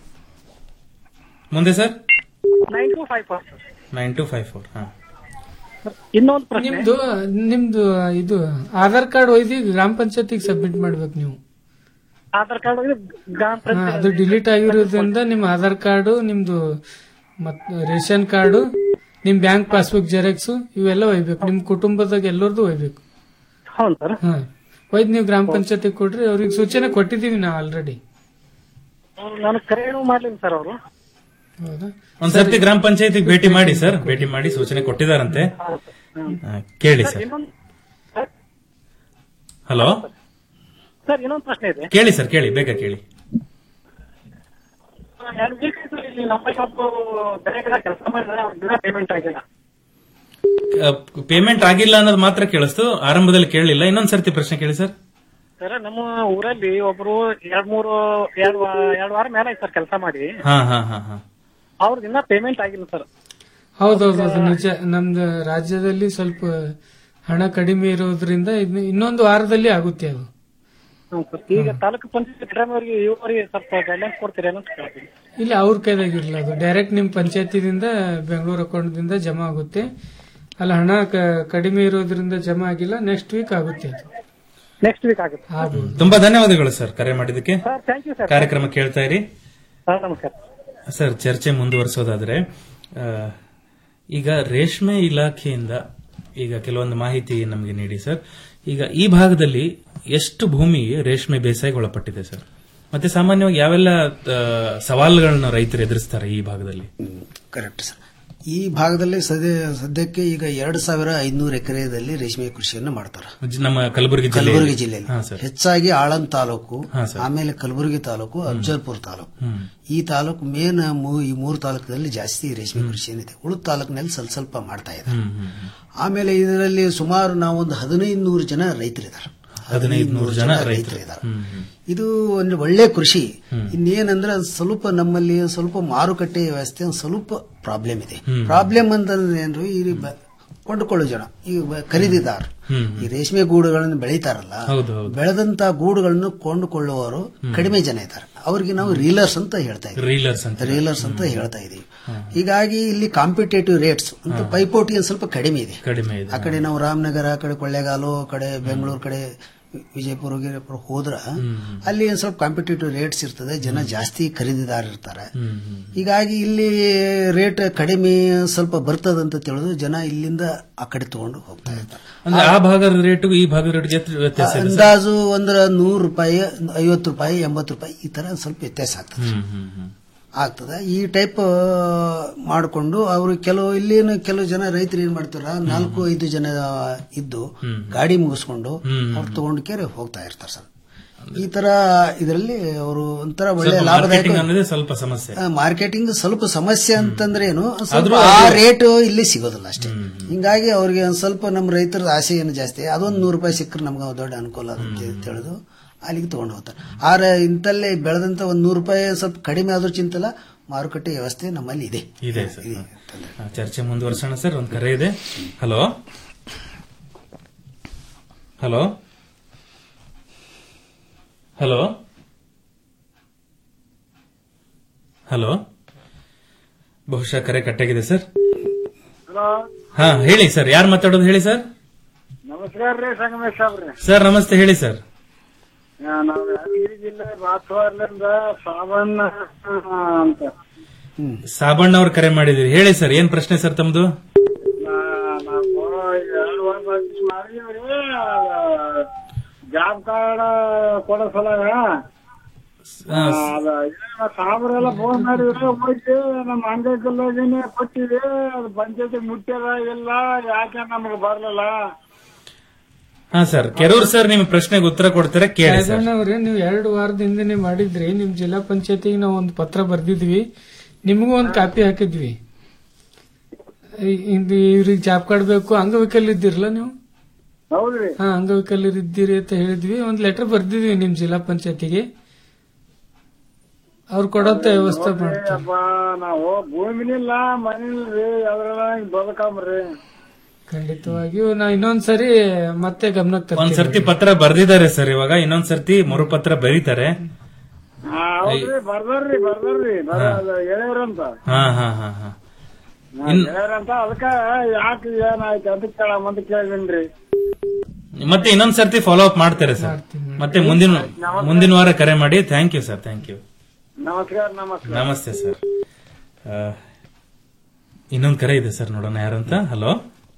ಮುಂದೆ sir nine two five four nine two five four ಹಾ ಇನ್ನೊಂದು ಪ್ರಶ್ನೆ ನಿಮ್ದು ನಿಮ್ದು ಇದು ಆಧಾರ್ ಕಾರ್ಡ್ ಒಯ್ದು ಗ್ರಾಮ ಪಂಚಾಯತಿಗೆ ಸಬ್ಮಿಟ್ ಮಾಡ್ಬೇಕು ನೀವು ಆಧಾರ್ ಕಾರ್ಡ್ ಹೋಗಿ ಗ್ರಾಮ ಹಾ, ಪಂಚಾಯತ್ ಅದು ಡಿಲೀಟ್ ಆಗಿರೋದ್ರಿಂದ ನಿಮ್ ಆಧಾರ್ ಕಾರ್ಡು ನಿಮ್ದು ಮತ್ ರೇಷನ್ ಕಾರ್ಡು ನಿಮ್ ಬ್ಯಾಂಕ್ ಪಾಸ್ಬುಕ್ ಜೆರಾಕ್ಸ್ ಇವೆಲ್ಲ ಒಯ್ಬೇಕು ನಿಮ್ ಕುಟುಂಬದಾಗ ಎಲ್ಲರದು ಒಯ್ಬೇಕು ಹೌದು ಸರ್ ಹಾ ಒಯ್ದು ನೀವು ಗ್ರಾಮ ಪಂಚಾಯತಿ ಕೊಡ್ರಿ ಅವ್ರಿಗೆ ಸೂಚನೆ ಕೊಟ್ಟಿದೀವಿ ನಾವು ಆಲ್ರೆಡಿ ನಾನು ಕರೆನೂ ಮಾಡ್ಲಿಲ್ಲ ಸರ್ ಅವರು ಹೌದಾ ಒಂದ್ ಸರ್ತಿ ಗ್ರಾಮ ಪಂಚಾಯತಿಗೆ ಭೇಟಿ ಮಾಡಿ ಸರ್ ಭೇಟಿ ಮಾಡಿ ಸೂಚನೆ ಕೊಟ್ಟಿದಾರಂತೆ ಆ, ಕೇಳಿ ಸರ್ ಇನ್ನೊಂದು ಹಲೋ ಸರ್ ಇನ್ನೊಂದು ಪ್ರಶ್ನೆ ಇದೆ ಕೇಳಿ ಸರ್ ಕೇಳಿ ಬೇಗ ಕೇಳಿ ಎರಡು ವೀಕ್ ಆಯ್ತು ಇಲ್ಲಿ ನಮ್ಮ ಶಾಪ್ ಬೇರೆ ಕಡೆ ಕೆಲಸ ಮಾಡಿದ್ರೆ ಅವ್ರಿಗೆ ಪೇಮೆಂಟ್ ಆಗಿಲ್ಲ ಪೇಮೆಂಟ್ ಆಗಿಲ್ಲ ಅನ್ನೋದು ಮಾತ್ರ ಕೇಳಿಸ್ತು ಆರಂಭದಲ್ಲಿ ಕೇಳಲಿಲ್ಲ ಇನ್ನೊಂದ್ ಸರ್ತಿ ಪ್ರಶ್ನೆ ಕೇಳಿ ಸರ್ ಸರ್ ನಮ್ಮ ಊರಲ್ಲಿ ಒಬ್ರು ಎರಡ್ ಮೂರು ಎರಡ್ ವಾ- ಎರಡ್ ವಾರ ಮೇಲೆ ಆಯ್ತು ಸರ್ ಕೆಲಸ ಮಾಡಿ ಹಾ ಹಾ ಹಾ ಹಾ ಅವ್ರದ್ದು ಇನ್ನ ಪೇಮೆಂಟ್ ಆಗಿಲ್ಲ ಸರ್ ಹೌದೌದು ಅದು ನಿಜ ನಮ್ದು ರಾಜ್ಯದಲ್ಲಿ ಸ್ವಲ್ಪ ಹಣ ಕಡಿಮೆ ಇರೋದ್ರಿಂದ ಇನ್ನು ಇನ್ನೊಂದು ವಾರದಲ್ಲಿ ಆಗುತ್ತೆ ಅದು ಹ್ಮ್ ಸರ್ ಈಗ ತಾಲೂಕು ಪಂಚಾಯತ್ ಅವರಿಗೆ ಇವರಿಗೆ ಸ್ವಲ್ಪ ಗೈಡ್ಲೈನ್ಸ್ ಕೊಡ್ತೀರೇನೋ ಅಂತ ಕೇಳ್ತೀನಿ ಇಲ್ಲ ಅವ್ರ ಕೈದಾಗಿರಲ್ಲ ಅದು ಡೈರೆಕ್ಟ್ ನಿಮ್ ಪಂಚಾಯತಿದಿಂದ ಬೆಂಗಳೂರು ಅಕೌಂಟ್ದಿಂದ ಜಮಾ ಆಗುತ್ತೆ ಅಲ್ಲ ಹಣ ಕ- ಕಡಿಮೆ ಇರೋದ್ರಿಂದ ಜಮಾ ಆಗಿಲ್ಲ ನೆಕ್ಸ್ಟ್ ವೀಕ್ ಆಗುತ್ತೆ ಅದು ನೆಕ್ಸ್ಟ್ ವೀಕ್ ಆಗುತ್ತೆ ಆಗ್ಬೋದು ತುಂಬಾ ಧನ್ಯವಾದಗಳು ಸರ್ ಕರೆ ಮಾಡಿದ್ದಕ್ಕೆ ಸರ್ ಥ್ಯಾಂಕ್ ಯು ಸರ್ ಕಾರ್ಯಕ್ರಮ ಕೇಳ್ತಾ ಇರಿ ಸರ್ ನಮಸ್ಕಾರ ಸರ್ ಚರ್ಚೆ ಮುಂದುವರಿಸೋದಾದ್ರೆ ಆ, ಈಗ ರೇಷ್ಮೆ ಇಲಾಖೆಯಿಂದ ಈಗ ಕೆಲವೊಂದು ಮಾಹಿತಿ ನಮಗೆ ನೀಡಿ ಸರ್ ಈಗ ಈ ಭಾಗದಲ್ಲಿ ಎಷ್ಟು ಭೂಮಿ ರೇಷ್ಮೆ ಬೇಸಾಯಕ್ಕೆ ಒಳಪಟ್ಟಿದೆ ಸರ್ ಮತ್ತೆ ಸಾಮಾನ್ಯವಾಗಿ ಯಾವೆಲ್ಲ ಆ, ಸವಾಲುಗಳನ್ನ ರೈತರು ಎದುರಿಸ್ತಾರೆ ಈ ಭಾಗದಲ್ಲಿ ಕರೆಕ್ಟ್ ಸರ್ ಈ ಭಾಗದಲ್ಲಿ ಸದ್ಯ ಸದ್ಯಕ್ಕೆ ಈಗ ಎರಡು ಸಾವಿರ ಐನೂರು ಎಕರೆದಲ್ಲಿ ರೇಷ್ಮೆ ಕೃಷಿಯನ್ನು ಮಾಡ್ತಾರೆ ಜ- ನಮ್ಮ ಕಲಬುರಗಿ ಜಿಲ್ಲೆ ಕಲಬುರಗಿ ಜಿಲ್ಲೆಯಲ್ಲಿ ಹಾ ಸರ್ ಹೆಚ್ಚಾಗಿ ಆಳಂದ್ ತಾಲೂಕು ಹಾ, ಸರ್. ಆಮೇಲೆ ಕಲಬುರಗಿ ತಾಲೂಕು ಅಫಜಲ್ಪುರ ತಾಲೂಕು ಹ್ಮ್ ಈ ತಾಲೂಕು ಮೇನ್ ಈ ಮೂರು ತಾಲೂಕದಲ್ಲಿ ಜಾಸ್ತಿ ರೇಷ್ಮೆ ಕೃಷಿ ಏನಿದೆ ಉಳಿದ ತಾಲೂಕಿನಲ್ಲಿ ಸ್ವಲ್ಪ ಸ್ವಲ್ಪ ಮಾಡ್ತಾ ಇದ್ದಾರೆ ಹ್ಮ್ ಹ್ಮ್ ಹ್ಮ್. ಆಮೇಲೆ ಇದರಲ್ಲಿ ಸುಮಾರು ನಾವು ಒಂದು ಹದಿನೈದು ನೂರು ಜನ ರೈತರಿದ್ದಾರೆ ಹದಿನೈದು ನೂರು ಜನ ರೈತರು ರೈತರಿದ್ದಾರೆ ಹ್ಮ್ ಹ್ಮ್. ಇದು ಒಂದು ಒಳ್ಳೆ ಕೃಷಿ ಇನ್ನೇನಂದ್ರೆ ಒಂದ್ ಸ್ವಲ್ಪ ನಮ್ಮಲ್ಲಿ ಒಂದ್ ಸ್ವಲ್ಪ ಮಾರುಕಟ್ಟೆ ವ್ಯವಸ್ಥೆ ಒಂದ್ ಸ್ವಲ್ಪ ಪ್ರಾಬ್ಲಮ್ ಇದೆ ಹ್ಮ್. ಪ್ರಾಬ್ಲಮ್ ಅಂತಂದ್ರೆ ಏನ್ರಿ ಈ ಬ- ಕೊಂಡುಕೊಳ್ಳೋ ಜನ ಈ ಬ- ಖರೀದಿದಾರ ಹ್ಮ್. ಈ ರೇಷ್ಮೆ ಗೂಡುಗಳನ್ನು ಬೆಳೀತಾರಲ್ಲ ಹೌದು ಹೌದು ಬೆಳೆದಂತ ಗೂಡುಗಳನ್ನು ಕೊಂಡುಕೊಳ್ಳುವವರು ಕಡಿಮೆ ಜನ ಇದ್ದಾರೆ ಅವ್ರಿಗೆ ನಾವು ರೀಲರ್ಸ್ ಅಂತ ಹೇಳ್ತಾ ಇದ್ದೀವಿ ರೀಲರ್ಸ್ ಅಂತ ರೀಲರ್ಸ್ ಅಂತ ಹೇಳ್ತಾ ಇದೀವಿ ಹೀಗಾಗಿ ಇಲ್ಲಿ ಕಾಂಪಿಟೇಟಿವ್ ರೇಟ್ಸ್ ಅಂತ ಪೈಪೋಟಿ ಒಂದ್ ಸ್ವಲ್ಪ ಕಡಿಮೆ ಇದೆ ಕಡಿಮೆ ಇದೆ ಆ ಕಡೆ ನಾವು ರಾಮನಗರ ಆ ಕಡೆ ಕೊಳ್ಳೇಗಾಲು ಆ ಕಡೆ ಬೆಂಗಳೂರು ಕಡೆ ವಿಜಯಪುರ ಗಿರಿಪುರ ಹೋದ್ರ ಅಲ್ಲಿ ಒಂದ್ ಸ್ವಲ್ಪ ಕಾಂಪಿಟೇಟಿವ್ ರೇಟ್ಸ್ ಇರ್ತದೆ ಜನ ಜಾಸ್ತಿ ಖರೀದಿದಾರ ಇರ್ತಾರೆ ಹ್ಮ್ ಹ್ಮ್. ಹೀಗಾಗಿ ಇಲ್ಲಿ ರೇಟ್ ಕಡಿಮೆ ಸ್ವಲ್ಪ ಬರ್ತದಂತ ತಿಳಿದು ಜನ ಇಲ್ಲಿಂದ ಆ ಕಡೆ ತಗೊಂಡು ಹೋಗ್ತಾ ಇರ್ತಾರೆ ಅಂದ್ರೆ ಆ ಭಾಗದ ರೇಟು ಈ ಭಾಗದ ರೇಟ್ಗೆ ಎಷ್ಟು ವ್ಯತ್ಯಾಸ ಇದೆ ಸರ್? ಅಂದಾಜು ಒಂದ್ರ ನೂರು ರೂಪಾಯಿ ಐವತ್ತು ರೂಪಾಯಿ ಎಂಬತ್ತು ರೂಪಾಯಿ ಈ ತರ ಸ್ವಲ್ಪ ವ್ಯತ್ಯಾಸ ಆಗ್ತದೆ ಹ್ಮ್ ಹ್ಮ್ ಹ್ಮ್. ಆಗ್ತದೆ ಈ ಟೈಪ್ ಮಾಡಿಕೊಂಡು ಅವರು ಕೆಲವು ಇಲ್ಲಿನ ಕೆಲವು ಜನ ರೈತರು ಏನ್ ಮಾಡ್ತಾರ ನಾಲ್ಕು ಐದು ಜನ ಇದ್ದು ಗಾಡಿ ಮುಗಿಸ್ಕೊಂಡು ಅವ್ರು ತಗೊಂಡು ಕೇರೆ ಹೋಗ್ತಾ ಇರ್ತಾರೆ ಸರ್ ಈ ತರ ಇದರಲ್ಲಿ ಅವರು ಒಂಥರ ಒಳ್ಳೆ ಸ್ವಲ್ಪ ಲಾಭದಾಯಕ ಮಾರ್ಕೆಟಿಂಗ್ ಅನ್ನೋದೇ ಸ್ವಲ್ಪ ಸಮಸ್ಯೆ ಮಾರ್ಕೆಟಿಂಗ್ ಸ್ವಲ್ಪ ಸಮಸ್ಯೆ ಅಂತಂದ್ರೆ ಏನು ಸ್ವಲ್ಪ ಆದ್ರೂ ಆ ಅದು- ರೇಟ್ ಇಲ್ಲಿ ಸಿಗೋದಿಲ್ಲ ಅಷ್ಟೇ ಹಿಂಗಾಗಿ ಅವ್ರಿಗೆ ಒಂದ್ ಸ್ವಲ್ಪ ನಮ್ಮ ರೈತರ ಆಸೆ ಏನು ಜಾಸ್ತಿ ಅದೊಂದು ನೂರು ರೂಪಾಯಿ ಸಿಕ್ಕರೆ ನಮ್ಗೆ ದೊಡ್ಡ ಅನುಕೂಲ ಅಂತ ತಿಳಿದು ಅಲ್ಲಿಗೆ ತಗೊಂಡು ಹೋಗ್ತಾರೆ ಆದ್ರೆ ಇಂತಲ್ಲೇ ಬೆಳೆದಂತ ಒಂದು ನೂರು ರೂಪಾಯಿ ಸ್ವಲ್ಪ ಕಡಿಮೆ ಆದ್ರೂ ಚಿಂತಲ್ಲ ಮಾರುಕಟ್ಟೆ ವ್ಯವಸ್ಥೆ ನಮ್ಮಲ್ಲಿ ಇದೆ ಇದೆ ಸರ್ ಹಾ, ಚರ್ಚೆ ಮುಂದುವರ್ಸೋಣ ಸರ್ ಒಂದು ಕರೆ ಇದೆ ಹಲೋ ಹಲೋ ಹಲೋ ಹಲೋ ಬಹುಶಃ ಕರೆ ಕಟ್ಟಾಗಿದೆ ಸರ್ ಹಲೋ ಹಾ ಹೇಳಿ ಸರ್ ಯಾರು ಮಾತಾಡೋದು ಹೇಳಿ ಸರ್ ನಮಸ್ಕಾರ ರೀ ಸಂಗಮೇಶ್ ಸಾಬ್ರಿ ಸರ್ ನಮಸ್ತೆ ಹೇಳಿ ಸರ್ ನಾವು ಯಾದಗಿರಿ ಜಿಲ್ಲೆ ರಾತ್ವಾರ್ಲಿಂದ ಸಾಬಣ್ಣ ಅಂತ ಸಾಬಣ್ಣ ಅವ್ರು ಕರೆ ಮಾಡಿದಿರಿ ಹೇಳಿ ಸರ್ ಏನ್ ಪ್ರಶ್ನೆ ಸರ್ ತಮ್ದು ನಾ- ನಾವು ಎರಡು ವಾರ ಪ್ರಾಕ್ಟೀಸ್ ಮಾಡಿದೀವ್ರಿ ಜಾಬ್ ಕಾರ್ಡ್ ಕೊಡೋ ಸಲಗ ಆ, ಅದ ಏನ ಸಾಬ್ರೆಲ್ಲ ಫೋನ್ ಮಾಡಿದ್ರೆ ಹೋಗಿ ನಮ್ಮ ಅಂಗೈಕಲ್ಲಾಗಿನೇ ಕೊಟ್ಟಿವಿ ಅದು ಪಂಚಾಯತಿ ಮುಟ್ಟ್ಯದ ಇಲ್ಲ ಯಾಕೆ ನಮ್ಗೆ ಬರ್ಲಿಲ್ಲ ಹಾ ಸರ್ ಕೆರೂರ್ ಸರ್ ನಿಮ್ ಪ್ರಶ್ನೆಗೆ ಉತ್ತರ ಕೊಡ್ತಾರೆ ಕೇಳಿ ಸರ್ ಅವ್ರೆ ನೀವು ಎರಡು ವಾರದ ಹಿಂದೆನೆ ಮಾಡಿದ್ರಿ ನಿಮ್ ಜಿಲ್ಲಾ ಪಂಚಾಯತಿಗೆ ನಾವು ಒಂದು ಪತ್ರ ಬರ್ದಿದ್ವಿ ನಿಮಗೂ ಒಂದು ಕಾಪಿ ಹಾಕಿದ್ವಿ ಈ- ಇದು ಇವ್ರಿಗೆ ಜಾಬ್ ಕಾರ್ಡ್ ಬೇಕು ಅಂಗವಿಕಲ್ ಇದ್ದೀರಲ್ಲ ನೀವು ಹೌದ್ರಿ ಹಾ ಅಂಗವಿಕಲರು ಇದ್ದೀರಿ ಅಂತ ಹೇಳಿದ್ವಿ ಒಂದ್ ಲೆಟರ್ ಬರ್ದಿದ್ವಿ ನಿಮ್ ಜಿಲ್ಲಾ ಪಂಚಾಯತಿಗೆ ಅವ್ರು ಕೊಡೋಂತ ವ್ಯವಸ್ಥೆ ಮಾಡ್ತಾರೆ ಅಪ್ಪ ನಾವು ಭೂಮಿನಿಲ್ಲ ಮನಿಲ್ರಿ ಅದ್ರೆಲ್ಲ ಹಿಂಗ್ ಬದುಕಾಮ್ರಿ ಖಂಡಿತವಾಗಿಯೂ ನಾ ಇನ್ನೊಂದ್ಸರಿ ಮತ್ತೆ ಗಮನಕ್ಕೆ ತರ್ತೀನಿ. ಒಂದ್ ಸರ್ತಿ ಪತ್ರ ಬರ್ದಿದ್ದಾರೆ ಸರ್ ಇವಾಗ ಇನ್ನೊಂದ್ ಸರ್ತಿ ಮರುಪತ್ರ ಬರೀತಾರೆ ಹಾ, ಹೌದ್ರಿ ಬರ್ದಾರ್ರಿ ಬರ್ದಾರ್ರಿ ಬರ ಎಳೆಯವ್ರಂತ ಹಾ ಹಾ ಹಾ ಹಾ ಎಳೆಯವ್ರಂತ ಅದಕ್ಕ ಯಾಕೆ ಏನಾಯ್ತು ಅಂತ ಕೇಳಮ್ಮಂತ ಕೇಳಿದ್ರಿ ಮತ್ತೆ ಇನ್ನೊಂದ್ ಸರ್ತಿ ಫಾಲೋ ಅಪ್ ಮಾಡ್ತಾರೆ ಸರ್ ಮತ್ತೆ ಮುಂದಿನ ಮುಂದಿನ ವಾರ ಕರೆ ಮಾಡಿ thank you sir thank you ನಮಸ್ಕಾರ ನಮಸ್ಕಾರ ನಮಸ್ತೆ ಸರ್ ಆ, ಇನ್ನೊಂದ್ ಕರೆ ಇದೆ ಸರ್ ನೋಡೋಣ ಯಾರಂತ ಹಲೋ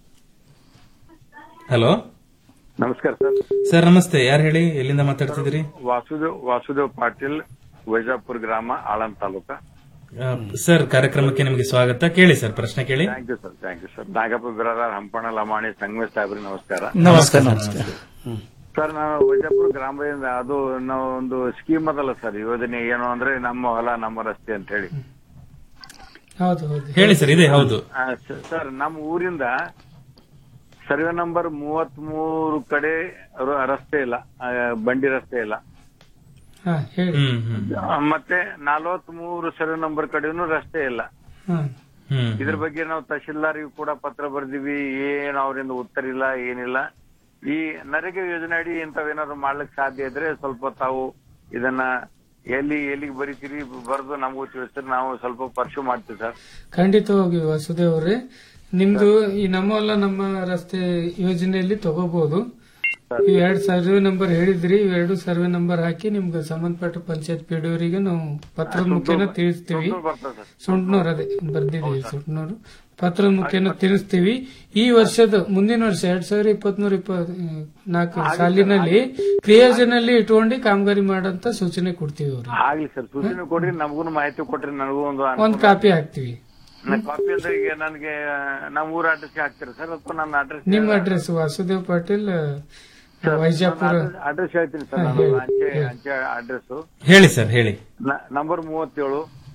ಹಲೋ ನಮಸ್ಕಾರ ಸರ್ ಸರ್ ನಮಸ್ತೆ ಯಾರು ಹೇಳಿ ಎಲ್ಲಿಂದ ಮಾತಾಡ್ತಿದ್ದೀರಿ ವಾಸುದೇವ್ ವಾಸುದೇವ್ ಪಾಟೀಲ್ ವೈಜಾಪುರ ಗ್ರಾಮ ಆಳಂದ್ ತಾಲೂಕ ಆ, ಸರ್ ಕಾರ್ಯಕ್ರಮಕ್ಕೆ ನಿಮಗೆ ಸ್ವಾಗತ ಕೇಳಿ ಸರ್ ಪ್ರಶ್ನೆ ಕೇಳಿ thank you sir thank you sir Nagappa Biradar Hampanna Lamani Sangamesh ಸಾಹೇಬ್ರಿ ನಮಸ್ಕಾರ ನಮಸ್ಕಾರ ನಮಸ್ಕಾರ ಸರ್ ನಾವು ವೈಜಾಪುರ ಗ್ರಾಮದಿಂದ ಅದು ನಾವು ಒಂದು ಸ್ಕೀಮ್ ಅದಲ್ಲ ಸರ್ ಯೋಜನೆ ಏನು ಅಂದ್ರೆ ನಮ್ಮ ಹೊಲ ನಮ್ಮ ರಸ್ತೆ ಅಂತ ಹೇಳಿ ಹೌದು ಹೌದು ಹೇಳಿ ಸರ್ ಇದೆ ಹೌದು ಆ, ಸ- ಸರ್ ನಮ್ಮ ಊರಿಂದ ಸರ್ವೆ ನಂಬರ್ ಮೂವತ್ ಮೂರು ಕಡೆ ರ- ರಸ್ತೆ ಇಲ್ಲ ಆ, ಬಂಡಿ ರಸ್ತೆ ಇಲ್ಲ ಹಾ ಹೇಳಿ ಹ್ಮ್ ಹ್ಮ್ ಆ, ಮತ್ತೆ ನಲವತ್ ಮೂರು ಸರ್ವೆ ನಂಬರ್ ಕಡೆನೂ ರಸ್ತೆ ಇಲ್ಲ ಹ್ಮ್ ಹ್ಮ್ ಇದ್ರ ಬಗ್ಗೆ ನಾವು ತಹಶೀಲ್ದಾರ್ಗೂ ಕೂಡ ಪತ್ರ ಬರ್ದಿವಿ ಏನ್ ಅವರಿಂದ ಉತ್ತರ ಇಲ್ಲ ಏನಿಲ್ಲ ಈ ನರೇಗಾ ಯೋಜನೆ ಅಡಿ ಇಂಥವೇನಾದ್ರು ಮಾಡ್ಲಿಕ್ಕೆ ಸಾಧ್ಯ ಇದ್ರೆ ಸ್ವಲ್ಪ ತಾವು ಇದನ್ನ ಎಲ್ಲಿ ಎಲ್ಲಿಗೆ ಬರೀತೀರಿ ಬರೆದು ನಮಗೂ ತಿಳಿಸ್ತಾರೆ ನಾವು ಸ್ವಲ್ಪ ಪರ್ಶು ಮಾಡ್ತೀವಿ ಸರ್ ಖಂಡಿತವಾಗಿ ವಸುದೇವ್ ಅವರೇ ನಿಮ್ದು ಈ ನಮ್ಮಲ್ಲ ನಮ್ಮ ರಸ್ತೆ ಯೋಜನೆಯಲ್ಲಿ ತಗೋಬಹುದು ಈ ಎರಡ್ ಸರ್ವೆ ನಂಬರ್ ಹೇಳಿದ್ರಿ ಇವೆರಡು ಸರ್ವೆ ನಂಬರ್ ಹಾಕಿ ನಿಮ್ಗೆ ಸಂಬಂಧಪಟ್ಟ ಪಂಚಾಯತ್ ಪಿಡಿಯವರಿಗೆ ನಾವು ಪತ್ರದ ಮುಖೇನ ತಿಳಿಸ್ತೀವಿ ಸುಂಟೂರು ಬರ್ತದೆ ಸರ್ ಸುಂಟ್ನೂರ್ ಅದೇ ಬರ್ದಿದ್ದೀವಿ ಸುಂಟ್ನೂರು ಪತ್ರದ ಮುಖೇನ ತಿಳಿಸ್ತೀವಿ ಈ ವರ್ಷದ ಮುಂದಿನ ವರ್ಷ ಎರಡ್ ಸಾವಿರ ಇಪ್ಪತ್ಮೂರು ಇಪ್ಪತ್ ನಾಲ್ಕು ಸಾಲಿನಲ್ಲಿ ಕ್ರಿಯೋಜನಲ್ಲಿ ಇಟ್ಕೊಂಡು ಕಾಮಗಾರಿ ಮಾಡಂತ ಸೂಚನೆ ಕೊಡ್ತೀವಿ ಅವ್ರಿಗೆ ಆಗ್ಲಿ ಸರ್ ಸೂಚನೆ ಕೊಡ್ರಿ ನಮಗೂ ಮಾಹಿತಿ ಕೊಟ್ರಿ ನನಗೂ ಒಂದು ಒಂದ್ ಕಾಪಿ ಹಾಕ್ತಿವಿ ಕಾಪಿ ಅಂದ್ರೆ ಈಗ ನನಗೆ ನಮ್ಮ ಊರ ಅಡ್ರೆಸ್ ಹಾಕ್ತೀರಾ ಸರ್ ಅಥವಾ ನನ್ನ ಅಡ್ರೆಸ್ ನಿಮ್ಮ ಅಡ್ರೆಸ್ ವಾಸುದೇವ್ ಪಾಟೀಲ್ ವೈಜಾಪುರ ಅಡ್ರೆಸ್ ಹೇಳ್ತೀನಿ ಸರ್ ಹಾ, ನಾನು ಹೇಳಿ, ಅಂಚೆ ಹೇಳಿ. ಅಂಚೆ ಅಡ್ರೆಸ್ ಹೇಳಿ ಸರ್ ಹೇಳಿ ನಂಬರ್ ಮೂವತ್ತೇಳು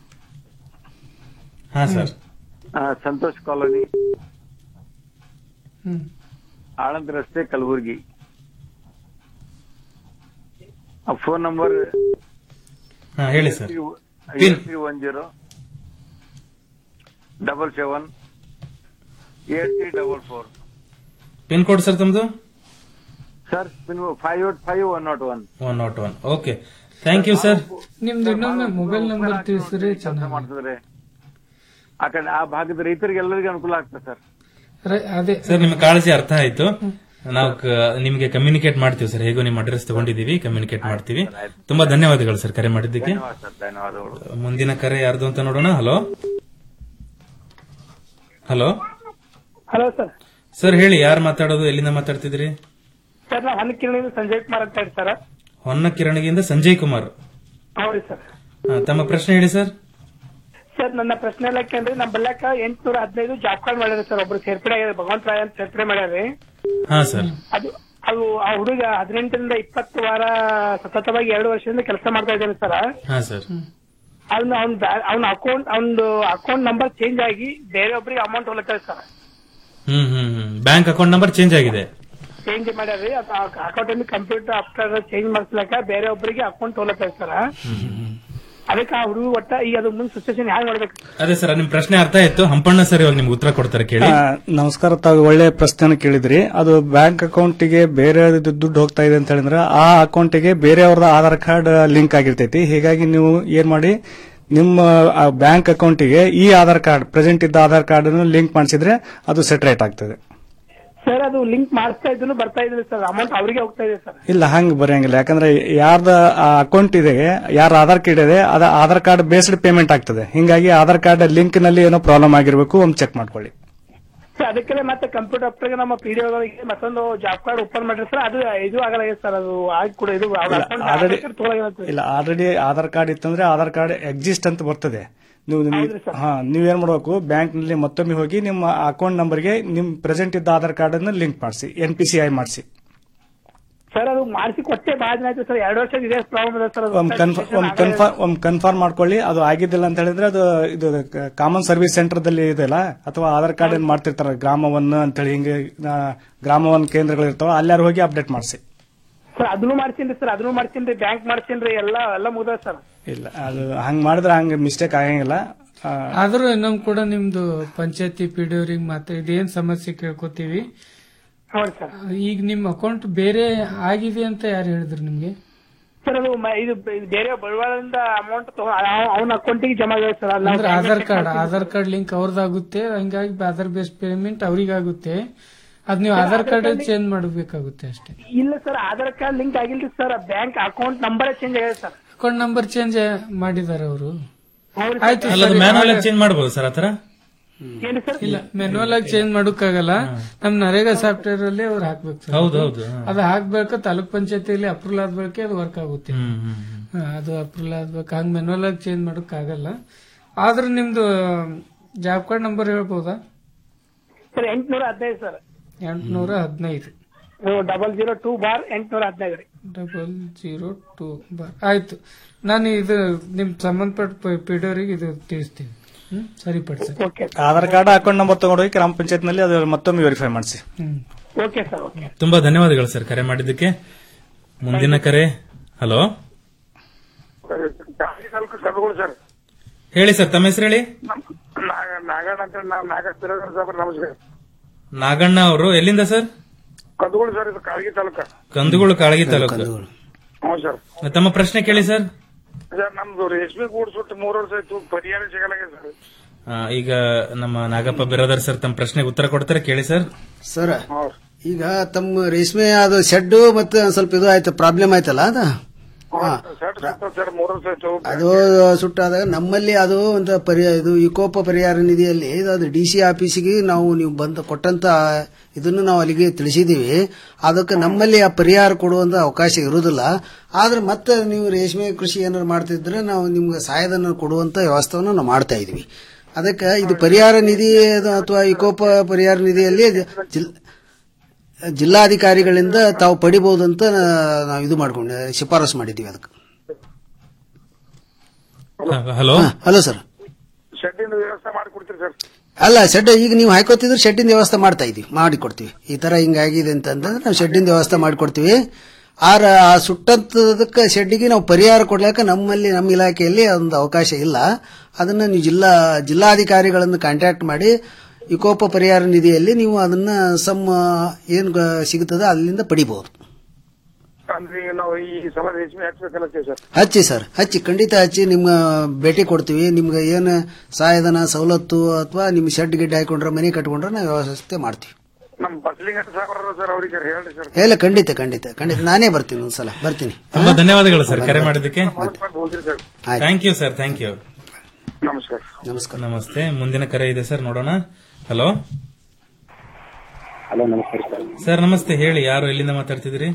ಹಾ ಸರ್ ಆ, ಸಂತೋಷ್ ಕಾಲೋನಿ ಹ್ಮ್ ಆಳಂದ್ ರಸ್ತೆ ಕಲಬುರ್ಗಿ ಫೋನ್ ನಂಬರ್ ಹಾ ಹೇಳಿ sir three one zero double seven eight three double four pin code sir ತಮ್ದು sir five eight five one nought one one nought one okay thank you sir ನಿಮ್ದು ಇನ್ನೊಮ್ಮೆ ಮೊಬೈಲ್ ನಂಬರ್ ತಿಳಿಸಿದ್ರೆ ಚೆನ್ನಾಗಿ ಮಾಡ್ತಿದ್ರೆ ಆ ಕಡೆ ಆ ಭಾಗದ ರೈತರಿಗೆ ಎಲ್ಲರಿಗೂ ಅನುಕೂಲ ಆಗ್ತದೆ ಸರ್ ರೈ- ಅದೇ ಸರ್ ನಿಮ್ಮ ಕಾಳಜಿ ಅರ್ಥ ಆಯ್ತು ನಾವು ಕ- ನಿಮ್ಗೆ ಕಮ್ಯುನಿಕೇಟ್ ಮಾಡ್ತೀವಿ ಸರ್ ಹೇಗೋ ನಿಮ್ಮ ಅಡ್ರೆಸ್ ತಗೊಂಡಿದೀವಿ ಕಮ್ಯುನಿಕೇಟ್ ಮಾಡ್ತೀವಿ ತುಂಬಾ ಧನ್ಯವಾದಗಳು ಸರ್ ಕರೆ ಮಾಡಿದ್ದಕ್ಕೆ ಧನ್ಯವಾದ ಸರ್ ಧನ್ಯವಾದಗಳು ಮುಂದಿನ ಕರೆ ಯಾರ್ದು ಅಂತ ನೋಡೋಣ hello hello hello sir sir ಹೇಳಿ ಯಾರು ಮಾತಾಡೋದು ಎಲ್ಲಿಂದ ಮಾತಾಡ್ತಿದ್ರಿ ಸರ್ ನಾ ಹನಕಿರಣಿಯಿಂದ ಸಂಜಯ್ ಕುಮಾರ್ ಅಂತ ಹೇಳಿ ಸರ್ ಹೊನ್ನ ಕಿರಣಿಗಿಂದ ಸಂಜಯ್ ಕುಮಾರ್ ಹೌದು ಸರ್ ಹಾ, ತಮ್ಮ ಪ್ರಶ್ನೆ ಹೇಳಿ ಸರ್ ಸರ್ ನನ್ನ ಪ್ರಶ್ನೆ ಎಲ್ಲ ಕೇಂದ್ರ ನಮ್ಮ ಬಲ್ಯಾಕ ಎಂಟ್ನೂರ ಹದಿನೈದು ಜಾಬ್ ಕಾರ್ಡ್ ಮಾಡ್ಯಾರ ಸರ್ ಒಬ್ರು ಸೇರ್ಪಡೆ ಆಗ್ಯಾರ ಭಗವಂತ ರಾಯ್ ಅಂತ ಸೇರ್ಪಡೆ ಮಾಡ್ಯಾರಿ ಹಾ ಸರ್ ಅದು ಅದು ಆ ಹುಡುಗ ಹದಿನೆಂಟರಿಂದ ಇಪ್ಪತ್ತು ವಾರ ಸತತವಾಗಿ ಎರಡು ವರ್ಷದಿಂದ ಕೆಲಸ ಮಾಡ್ತಾ ಇದ್ದಾನೆ ಸರ್ ಹಾ ಸರ್ ಅವ್ನ ಅವ್ನ ಅವ್ನ ಅಕೌಂಟ್ ಅವ್ನ ಅಕೌಂಟ್ ನಂಬರ್ ಚೇಂಜ್ ಆಗಿ ಬೇರೆ ಒಬ್ಬರಿಗೆ ಅಮೌಂಟ್ ಹೋಗ್ಲತ್ತದ sir hmm hmm hmm bank account number change ಆಗಿದೆ ಚೇಂಜ್ ಮಾಡ್ಯಾರ್ರಿ ಅಕೌಂಟ್ ಇಂದ ಕಂಪ್ಯೂಟರ್ ಆಫ್ಟರ್ ಚೇಂಜ್ ಮಾಡಿಸ್ಲಕ್ಕ ಬೇರೆ ಒಬ್ಬರಿಗೆ ಅಕೌಂಟ್ ಹೋಗ್ಲತ್ತ ಸರ್ ಅದಕ್ಕೆ ಆ ಹುಡುಗ ಒಟ್ಟ ಈಗ ಅದು ಮುಂದೆ ಸಿಚುವೇಶನ್ ಹ್ಯಾಂಗ್ ಮಾಡ್ಬೇಕು ಅದೇ ಸರ್ ನಿಮ್ ಪ್ರಶ್ನೆ ಅರ್ಥ ಆಯ್ತು ಹಂಪಣ್ಣ ಸರ್ ಇವಾಗ ನಿಮ್ಗೆ ಉತ್ತರ ಕೊಡ್ತಾರೆ ಕೇಳಿ ಆ, ನಮಸ್ಕಾರ ತಾವು ಒಳ್ಳೆ ಪ್ರಶ್ನೆ ಕೇಳಿದ್ರಿ ಅದು ಬ್ಯಾಂಕ್ ಅಕೌಂಟಿಗೆ ಬೇರೆ ದುಡ್ಡು ಹೋಗ್ತಾ ಇದೆ ಅಂತ ಹೇಳಿದ್ರೆ ಆ ಅಕೌಂಟಿಗೆ ಬೇರೆಯವ್ರದ ಆಧಾರ್ ಕಾರ್ಡ್ ಲಿಂಕ್ ಆಗಿರ್ತೈತಿ ಹೀಗಾಗಿ ನೀವು ಏನ್ ಮಾಡಿ ನಿಮ್ಮ ಬ್ಯಾಂಕ್ ಅಕೌಂಟಿಗೆ ಈ ಆಧಾರ್ ಕಾರ್ಡ್ ಪ್ರೆಸೆಂಟ್ ಇದ್ದ ಆಧಾರ್ ಕಾರ್ಡ್ ಲಿಂಕ್ ಮಾಡಿಸಿದ್ರೆ ಅದು ಸೆಟ್ರೇಟ್ ಆಗ್ತದೆ ಸರ್ ಅದು ಲಿಂಕ್ ಮಾಡಿಸ್ತಾ ಇದ್ರು ಬರ್ತಾ ಇದ್ರು ಸರ್ ಅಮೌಂಟ್ ಅವರಿಗೆ ಹೋಗ್ತಾ ಇದೆ ಸರ್ ಇಲ್ಲ ಹಂಗ್ ಬರೆಯಂಗಿಲ್ಲ ಯಾಕಂದ್ರೆ ಯಾರ್ದ ಅಕೌಂಟ್ ಇದೆ ಯಾರ ಆಧಾರ್ ಕಾರ್ಡ್ ಇದೆ ಅದ ಆಧಾರ್ ಕಾರ್ಡ್ ಬೇಸ್ಡ್ ಪೇಮೆಂಟ್ ಆಗ್ತದೆ ಹಿಂಗಾಗಿ ಆಧಾರ್ ಕಾರ್ಡ್ ಲಿಂಕ್ ನಲ್ಲಿ ಏನೋ ಪ್ರಾಬ್ಲಮ್ ಆಗಿರ್ಬೇಕು ಒಮ್ಮೆ ಚೆಕ್ ಮಾಡ್ಕೊಳ್ಳಿ ಸರ್ ಅದಕ್ಕೆ ಮತ್ತೆ ಕಂಪ್ಯೂಟರ್ ಆಫ್ಟರ್ಗೆ ನಮ್ಮ ಪಿ ಡಿ ಮತ್ತೊಂದು ಜಾಬ್ ಕಾರ್ಡ್ ಓಪನ್ ಮಾಡ್ರಿ ಸರ್ ಅದು ಇದು ಆಗಲ್ಲ ಸರ್ ಅದು ಆಗಿ ಕೂಡ ಇದು ಆಲ್ರೆಡಿ ಇಲ್ಲ ಆಲ್ರೆಡಿ ಆಧಾರ್ ಕಾರ್ಡ್ ಇತ್ತಂದ್ರೆ ಆಧಾರ್ ಕಾರ್ಡ್ ಎಕ್ಸಿಸ್ಟ್ ಅಂತ ಬರ್ತದೆ ನೀವು ನೀವು- ಹಾ ನೀವೇನ್ ಮಾಡ್ಬೇಕು ಬ್ಯಾಂಕ್ ನಲ್ಲಿ ಮತ್ತೊಮ್ಮೆ ಹೋಗಿ ನಿಮ್ಮ ಅಕೌಂಟ್ ನಂಬರ್ಗೆ ನಿಮ್ ಪ್ರೆಸೆಂಟ್ ಇದ್ದ ಆಧಾರ್ ಕಾರ್ಡ್ ಅನ್ನು ಲಿಂಕ್ ಮಾಡಿಸಿ ಎನ್ ಪಿ ಸಿ ಐ ಮಾಡಿಸಿ ಸರ್ ಅದು ಮಾಡಿಸಿ ಕೊಟ್ಟೆ ಬಹಳ ದಿನ ಆಯ್ತು ಸರ್ ಎರಡು ವರ್ಷ ಇದೇ ಪ್ರಾಬ್ಲಮ್ ಇದೆ ಸರ್ ಅದು ಒಮ್ಮೆ ಕನ್ಫರ್ಮ್ ಒಮ್ಮೆ ಕನ್ಫರ್ಮ್ ಮಾಡ್ಕೊಳ್ಳಿ ಅದು ಆಗಿದ್ದಿಲ್ಲ ಅಂತ ಹೇಳಿದ್ರೆ ಅದು ಇದು ಕಾಮನ್ ಸರ್ವಿಸ್ ಸೆಂಟರ್ ದಲ್ಲಿ ಇದೆಯಲ್ಲ ಅಥವಾ ಆಧಾರ್ ಕಾರ್ಡ್ ಏನ್ ಮಾಡ್ತಿರ್ತಾರ ಗ್ರಾಮ ಒನ್ ಅಂತ ಹೇಳಿ ಹಿಂಗೆ ಆ, ಗ್ರಾಮ ಒನ್ ಕೇಂದ್ರಗಳು ಇರ್ತಾವ ಅಲ್ಲಾರು ಹೋಗಿ ಅಪ್ಡೇಟ್ ಮಾಡಿಸಿ ಸರ್ ಅದನ್ನು ಮಾಡ್ಸೀನಿ ಸರ್ ಅದನ್ನು ಮಾಡ್ಸೀನಿ ಬ್ಯಾಂಕ್ ಮಾಡ್ಸೀನಿ ಎಲ್ಲ ಎಲ್ಲ ಮುಗ್ದ ಸರ್ ಇಲ್ಲ ಅದು ಹಂಗ್ ಮಾಡಿದ್ರೆ ಹಂಗ ಮಿಸ್ಟೇಕ್ ಆಗಂಗಿಲ್ಲ ಆ, ಆದ್ರೂ ನಮ್ ಕೂಡ ನಿಮ್ದು ಪಂಚಾಯತಿ ಪಿ ಡಿ ಅವ್ರಿಗೆ ಮಾತ್ರ ಇದೇನ್ ಸಮಸ್ಯೆ ಕೇಳ್ಕೊತೀವಿ ಹೌದು ಸರ್ ಈಗ ನಿಮ್ ಅಕೌಂಟ್ ಬೇರೆ ಆಗಿದೆ ಅಂತ ಯಾರು ಹೇಳಿದ್ರು ನಿಮ್ಗೆ ಸರ್ ಅದು ಮ- ಇದು ಇದು ಬೇರೆ ಬಂಡವಾಳದಿಂದ ಅಮೌಂಟ್ ಅವನ ಅಕೌಂಟಿಗೆ ಜಮಾ ಆಗಿದೆ ಸರ್ ಅದು ನಾವು ಅಂದ್ರೆ ಆಧಾರ್ check ಕಾರ್ಡ್ ಮಾಡ್ತೀವಿ. ಆಧಾರ್ ಕಾರ್ಡ್ ಲಿಂಕ್ ಅವ್ರದ್ದಾಗುತ್ತೆ ಹಂಗಾಗಿ ಆಧಾರ್ ಬೇಸ್ಡ್ ಪೇಮೆಂಟ್ ಅವ್ರಿಗಾಗುತ್ತೆ ಅದ್ ನೀವು ಆಧಾರ್ ಕಾರ್ಡ್ ಚೇಂಜ್ ಮಾಡಬೇಕಾಗುತ್ತೆ ಅಷ್ಟೇ ಇಲ್ಲ ಸರ್ ಆಧಾರ್ ಕಾರ್ಡ್ ಲಿಂಕ್ ಆಗಿಲ್ರಿ sir bank account number change ಆಗಿದೆ ಸರ್ ಅಕೌಂಟ್ ನಂಬರ್ ಚೇಂಜ್ ಮಾಡಿದ್ದಾರೆ ಅವರು ಹೌದು ಆಯ್ತು ಅಲ್ಲ ಸರಿ, ಮ್ಯಾನುವಲ್ ಹಾಗಾದ್ರೆ- ಚೇಂಜ್ ಮಾಡಬಹುದು ಸರ್ ಆತರ ಏನು ಸರ್ ಇಲ್ಲ ಮೆನ್ಯುವಲ್ ಆಗಿ ಚೇಂಜ್ ಮಾಡೋಕ್ಕಾಗಲ್ಲ ನಮ್ ನರೇಗಾ ಸಾಫ್ಟ್ವೇರ್ ಅಲ್ಲಿ ಅವ್ರು ಹಾಕ್ಬೇಕು ಸರ್ ಹೌದು, ಹೌದು, ಹಾ. ಅದು ಹಾಕ್ಬೇಕು ತಾಲೂಕ್ ಪಂಚಾಯತಿಯಲ್ಲಿ ಅಪ್ರೂವಲ್ ಆದ ಬಳಿಕ ಅದು ವರ್ಕ್ ಆಗುತ್ತೆ ಹಾ, ಅದು ಅಪ್ರೂವಲ್ ಆದ್ಬೇಕು ಹಂಗ್ ಮೆನ್ಯುವಲ್ ಆಗಿ ಚೇಂಜ್ ಮಾಡೋಕ್ ಆಗಲ್ಲ ಆದ್ರೆ ನಿಮ್ದು ಜಾಬ್ ಕಾರ್ಡ್ ನಂಬರ್ ಹೇಳ್ಬೋದಾ ಸರ್ ಎಂಟ್ನೂರ ಹದಿನೈದು ಸರ್ ಎಂಟ್ನೂರ ಹದಿನೈದು ಡಬಲ್ ಜೀರೋ ಟೂ ಬಾರ್ ಎಂಟ್ನೂರ ಹದಿನೈದು ರೀ ಡಬಲ್ ಜೀರೋ ಟೂ ಬಾರ್ ಆಯ್ತು ನಾನು ಇದು ನಿಮ್ ಸಂಬಂಧಪಟ್ಟ ಪಿಡೋರಿಗೆ ಇದು ತಿಳಿಸ್ತೀನಿ ಹ್ಮ್ ಸರಿಪಡಿಸಿ ಆಧಾರ್ ಕಾರ್ಡ್ ಅಕೌಂಟ್ ನಂಬರ್ ತಗೊಂಡೋಗಿ ಗ್ರಾಮ ಪಂಚಾಯತ್ ನಲ್ಲಿ ಅದು ಮತ್ತೊಮ್ಮೆ ವೆರಿಫೈ ಮಾಡಿಸಿ ಹ್ಮ್ ಓಕೆ ಸರ್ ಓಕೆ ತುಂಬಾ ಧನ್ಯವಾದಗಳು ಸರ್ ಕರೆ ಮಾಡಿದ್ದಕ್ಕೆ ಮುಂದಿನ ಕರೆ ಹಲೋ ಕರ್ಗಳು ಸರ್ ಹೇಳಿ ಸರ್ ತಮ್ಮ ಹೆಸರು ಹೇಳಿ ನಾಗ- ನಾಗಣ್ಣ ಅಂತ ನಾವು ನಾಗ ಸಾಹೇಬ್ರ ನಮಸ್ಕಾರ ನಾಗಣ್ಣ ಅವರು ಎಲ್ಲಿಂದ ಸರ್ ಕದ್ಗಳು ಸರ್ ಇದು ಕಾಳಗಿ ತಾಲೂಕ ಕಂದುಗಳು ಕಾಳಗಿ ತಾಲೂಕು ಹ್ಞೂ ಸರ್ ತಮ್ಮ ಪ್ರಶ್ನೆ ಕೇಳಿ ಸರ್ ಸರ್ ನಮ್ದು ರೇಷ್ಮೆ ಗೂಡ್ ಸುಟ್ಟು ಮೂರು ವರ್ಷ ಆಯ್ತು ಪರಿಹಾರ ಸಿಗಲಾಗಿದೆ ಸರ್ ಆ, ಈಗ ನಮ್ಮ ನಾಗಪ್ಪ ಬಿರಾದರ್ ಸರ್ ತಮ್ಮ ಪ್ರಶ್ನೆಗೆ ಉತ್ತರ ಕೊಡ್ತಾರೆ ಕೇಳಿ ಸರ್ ಸರ್ ಈಗ ತಮ್ಮ ರೇಷ್ಮೆ ಅದು ಶೆಡ್ ಮತ್ತೆ ಒಂದ್ ಸ್ವಲ್ಪ ಇದು ಆಯ್ತು ಪ್ರಾಬ್ಲಮ್ ಆಯ್ತಲ್ಲ ಅದ ಹಾ. ಸರ್ ಸುತ್ತ ಸರ್ ಮೂರು ವರ್ಷ ಆಯ್ತು ಅದು ಸುಟ್ಟಾದಾಗ ನಮ್ಮಲ್ಲಿ ಅದು ಒಂದು ಪರಿಹಾರ ಇದು ವಿಕೋಪ ಪರಿಹಾರ ನಿಧಿಯಲ್ಲಿ ಇದು ಅದು ಡಿ ಸಿ ಆಫೀಸಿಗೆ ನಾವು ನೀವು ಬಂದು ಕೊಟ್ಟಂತ ಇದನ್ನು ನಾವು ಅಲ್ಲಿಗೆ ತಿಳಿಸಿದೀವಿ ಅದಕ್ಕೆ ನಮ್ಮಲ್ಲಿ ಆ ಪರಿಹಾರ ಕೊಡುವಂತ ಅವಕಾಶ ಇರುವುದಿಲ್ಲ ಆದ್ರೆ ಮತ್ತೆ ನೀವು ರೇಷ್ಮೆ ಕೃಷಿ ಏನಾದ್ರು ಮಾಡ್ತಿದ್ರೆ ನಾವು ನಿಮ್ಗೆ ಸಹಾಯಧನ ಕೊಡುವಂತ ವ್ಯವಸ್ಥೆಯನ್ನು ನಾವು ಮಾಡ್ತಾ ಇದೀವಿ ಅದಕ್ಕೆ ಇದು ಪರಿಹಾರ ನಿಧಿ ಅದು ಅಥವಾ ವಿಕೋಪ ಪರಿಹಾರ ನಿಧಿಯಲ್ಲಿ ಜಿಲ್- ಜಿಲ್ಲಾಧಿಕಾರಿಗಳಿಂದ ತಾವು ಪಡಿಬಹುದಂತ ನಾವು ಇದು ಮಾಡ್ಕೊಂಡು ಶಿಫಾರಸು ಮಾಡಿದ್ದೀವಿ ಅದಕ್ಕೆ ಹಲೋ ಹಲೋ ಸರ್ ಶೆಡ್ಡಿನ ವ್ಯವಸ್ಥೆ ಮಾಡಿಕೊಡ್ತೀರಿ ಸರ್ ಅಲ್ಲ ಶೆಡ್ ಈಗ ನೀವು ಹಾಕೋತಿದ್ರೆ ಶೆಡ್ಡಿನ ವ್ಯವಸ್ಥೆ ಮಾಡ್ತಾ ಇದೀವಿ ಮಾಡಿ ಕೊಡ್ತೀವಿ ಈ ತರ ಹಿಂಗಾಗಿದೆ ಅಂತಂದ್ರೆ ನಾವು ಶೆಡ್ಡಿನ ವ್ಯವಸ್ಥೆ ಮಾಡಿಕೊಡ್ತೀವಿ ಆರ ಆ ಸುಟ್ಟಂತದಕ್ಕೆ ಶೆಡ್ಡಿಗೆ ನಾವು ಪರಿಹಾರ ಕೊಡ್ಲಿಕ್ಕೆ ನಮ್ಮಲ್ಲಿ ನಮ್ಮ ಇಲಾಖೆಯಲ್ಲಿ ಒಂದು ಅವಕಾಶ ಇಲ್ಲ ಅದನ್ನ ನೀವು ಜಿಲ್ಲಾ ಜಿಲ್ಲಾಧಿಕಾರಿಗಳನ್ನು ಕಾಂಟ್ಯಾಕ್ಟ್ ಮಾಡಿ ವಿಕೋಪ ಪರಿಹಾರ ನಿಧಿಯಲ್ಲಿ ನೀವು ಅದನ್ನ ಸಮ್ ಏನ್ ಗ- ಸಿಗುತ್ತದೆ ಅಲ್ಲಿಂದ ಪಡಿಬಹುದು ಅಂದ್ರೆ ಈಗ ನಾವು ಈ ಸಲ ರೇಷ್ಮೆ ಹಾಕ್ಬೇಕಲ್ಲತ್ತೀವಿ ಸರ್ ಹಚ್ಚಿ ಸರ್ ಹಚ್ಚಿ ಖಂಡಿತ ಹಚ್ಚಿ ನಿಮ್ಮ ಭೇಟಿ ಕೊಡ್ತೀವಿ ನಿಮ್ಗೆ ಏನು ಸಹಾಯಧನ ಸವಲತ್ತು ಅಥವಾ ನಿಮ್ಮ ಶೆಡ್ ಗಿಡ್ ಹಾಕೊಂಡ್ರೆ ಮನೆ ಕಟ್ಕೊಂಡ್ರೆ ನಾವು ವ್ಯವಸ್ಥೆ ಮಾಡ್ತೀವಿ ನಮ್ ಬಸ್ಲಿಂಗಟ್ಟ ಸಾಹೇಬ್ರ ಸರ್ ಅವ್ರಿಗೆ ಹೇಳ್ರಿ ಸರ್ ಇಲ್ಲ ಖಂಡಿತ ಖಂಡಿತ ಖಂಡಿತ ನಾನೇ ಬರ್ತೀನಿ ಒಂದ್ಸಲ ಬರ್ತೀನಿ ತುಂಬಾ ಧನ್ಯವಾದಗಳು ಸರ್ ಕರೆ ಮಾಡಿದ್ದಕ್ಕೆ ಹೋಗ್ರಿ sir thank you sir thank you ನಮಸ್ಕಾರ ನಮಸ್ಕಾರ ನಮಸ್ತೆ ಮುಂದಿನ ಕರೆ ಇದೆ ಸರ್ ನೋಡೋಣ ಹಲೋ ಹಲೋ ನಮಸ್ಕಾರ ಸರ್ ಸರ್ ನಮಸ್ತೆ ಹೇಳಿ ಯಾರು ಎಲ್ಲಿಂದ ಮಾತಾಡ್ತಿದ್ದೀರಿ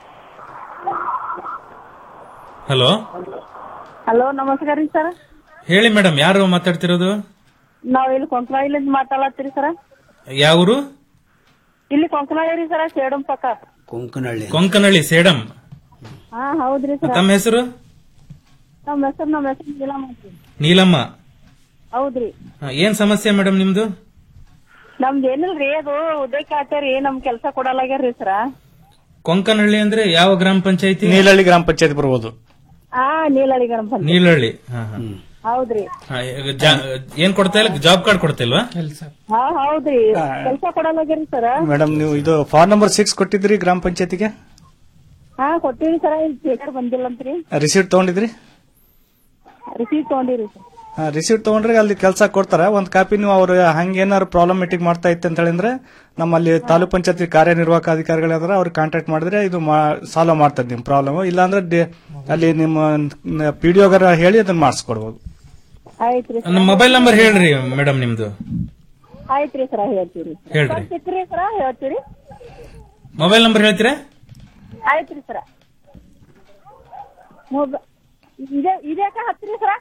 ಹಲೋ ಹಲೋ ನಮಸ್ಕಾರ ರೀ ಸರ್ ಹೇಳಿ ಮೇಡಮ್ ಯಾರು ಮಾತಾಡ್ತಿರೋದು ನಾವ್ ಇಲ್ಲಿ ಕೊಂಕನಹಳ್ಳಿಯಿಂದ ಮಾತಾಡತ್ತೀರಿ ಸರ್ ಯಾವೂರು ಇಲ್ಲಿ ಕೊಂಕನಹಳ್ಳಿ ರೀ ಸರ್ ಸೇಡಂ ಪಕ್ಕ ಕೊಂಕನಹಳ್ಳಿ ಕೊಂಕನಹಳ್ಳಿ ಸೇಡಂ ಹಾ ಹೌದ್ರಿ ಸರ್ ತಮ್ಮ ಹೆಸರು ನಮ್ಮ ಹೆಸರು ನಮ್ಮ ಹೆಸರು ನೀಲಮ್ಮ ಅಂತ. ನೀಲಮ್ಮ ಹೌದ್ರಿ ಆ, ಏನ್ ಸಮಸ್ಯೆ ಮೇಡಮ್ ನಿಮ್ದು ನಮ್ದ್ ಏನಿಲ್ರಿ ಅದು ಉದಯ ಕಾಟೇರಿ ನಮ್ ಕೆಲ್ಸ ಕೊಡಲಾಗ್ಯಾರ್ರಿ ಸರ ಕೊಂಕನಹಳ್ಳಿ ಅಂದ್ರೆ ಯಾವ ಗ್ರಾಮ ಪಂಚಾಯತಿ ನೀಲಹಳ್ಳಿ ಗ್ರಾಮ ಪಂಚಾಯತ್ ಬರ್ಬೋದು ಆ ನೀಲಹಳ್ಳಿ ಗಣಪ ನೀಲಹಳ್ಳಿ ಹಾ, ಹಾ. ಹೌದ್ರಿ ಹಾ, ಈಗ ಜಾ- ಏನ್ ಕೊಡ್ತಾ ಇಲ್ಲ ಜಾಬ್ ಕಾರ್ಡ್ ಕೊಡ್ತಾ ಇಲ್ವಾ ಹಾ ಹೌದ್ರಿ ಕೆಲ್ಸ ಕೊಡಲಾಗ್ಯಾರಿ ಸರ ಮೇಡಮ್ ನೀವು ಇದು ಫಾರ್ಮ್ ನಂಬರ್ ಸಿಕ್ಸ್ ಕೊಟ್ಟಿದ್ರಿ ಗ್ರಾಮ ಪಂಚಾಯತಿಗೆ ಹಾ ಕೊಟ್ಟಿವಿ ಸರ ಈಗ ಪೇಪರ್ ಬಂದಿಲ್ಲ ಅಂತ್ರಿ ರಿಸೀಟ್ ತಗೊಂಡಿದ್ರಿ ರಿಸೀಟ್ ತಗೊಂಡಿರಿ ಸರ್ ರಿಸೀಟ್ ತಗೊಂಡ್ರೆ ಅಲ್ಲಿ ಕೆಲಸ ಕೊಡ್ತಾರ ಒಂದ್ ಕಾಪಿ ನೀವು ಅವ್ರು ಹಂಗೇನಾದ್ರು ಪ್ರಾಬ್ಲಮೆಟಿಕ್ ಮಾಡ್ತಾ ಇತ್ತು ಅಂತ ಹೇಳಿದ್ರೆ ನಮ್ಮಲ್ಲಿ ತಾಲೂಕ್ ಪಂಚಾಯತಿ ಕಾರ್ಯನಿರ್ವಾಹಕ ಅಧಿಕಾರಿಗಳಾದ್ರೆ ಅವ್ರಿಗೆ ಕಾಂಟ್ಯಾಕ್ಟ್ ಮಾಡಿದ್ರೆ ಇದು ಸಾಲ್ವ್ ಮಾಡ್ತದೆ ನಿಮ್ ಪ್ರಾಬ್ಲಮ್ ಇಲ್ಲಾಂದ್ರೆ ಡಿ- ಅಲ್ಲಿ ನಿಮ್ಮ ಪಿಡಿಒಗರ ಹೇಳಿ ಅದನ್ನ ಮಾಡಿಸ್ಕೊಡ್ಬೋದು ಆಯ್ತ್ರಿ ನಮ್ಮ ಮೊಬೈಲ್ ನಂಬರ್ ಹೇಳ್ರಿ ಮೇಡಮ್ ನಿಮ್ದು ಆಯ್ತ್ರಿ ಸರ ಹೇಳ್ತೀವಿ ಹೇಳ್ರಿ ಸಿಕ್ರಿ ಸರ ಹೇಳ್ತೀರಿ ಮೊಬೈಲ್ ನಂಬರ್ ಹೇಳ್ತೀರಾ ಆಯ್ತ್ರಿ ಸರ ಮೊಬ- ಇದೇ ಇದ್ಯಾಕ ಹತ್ರಿ ಸರ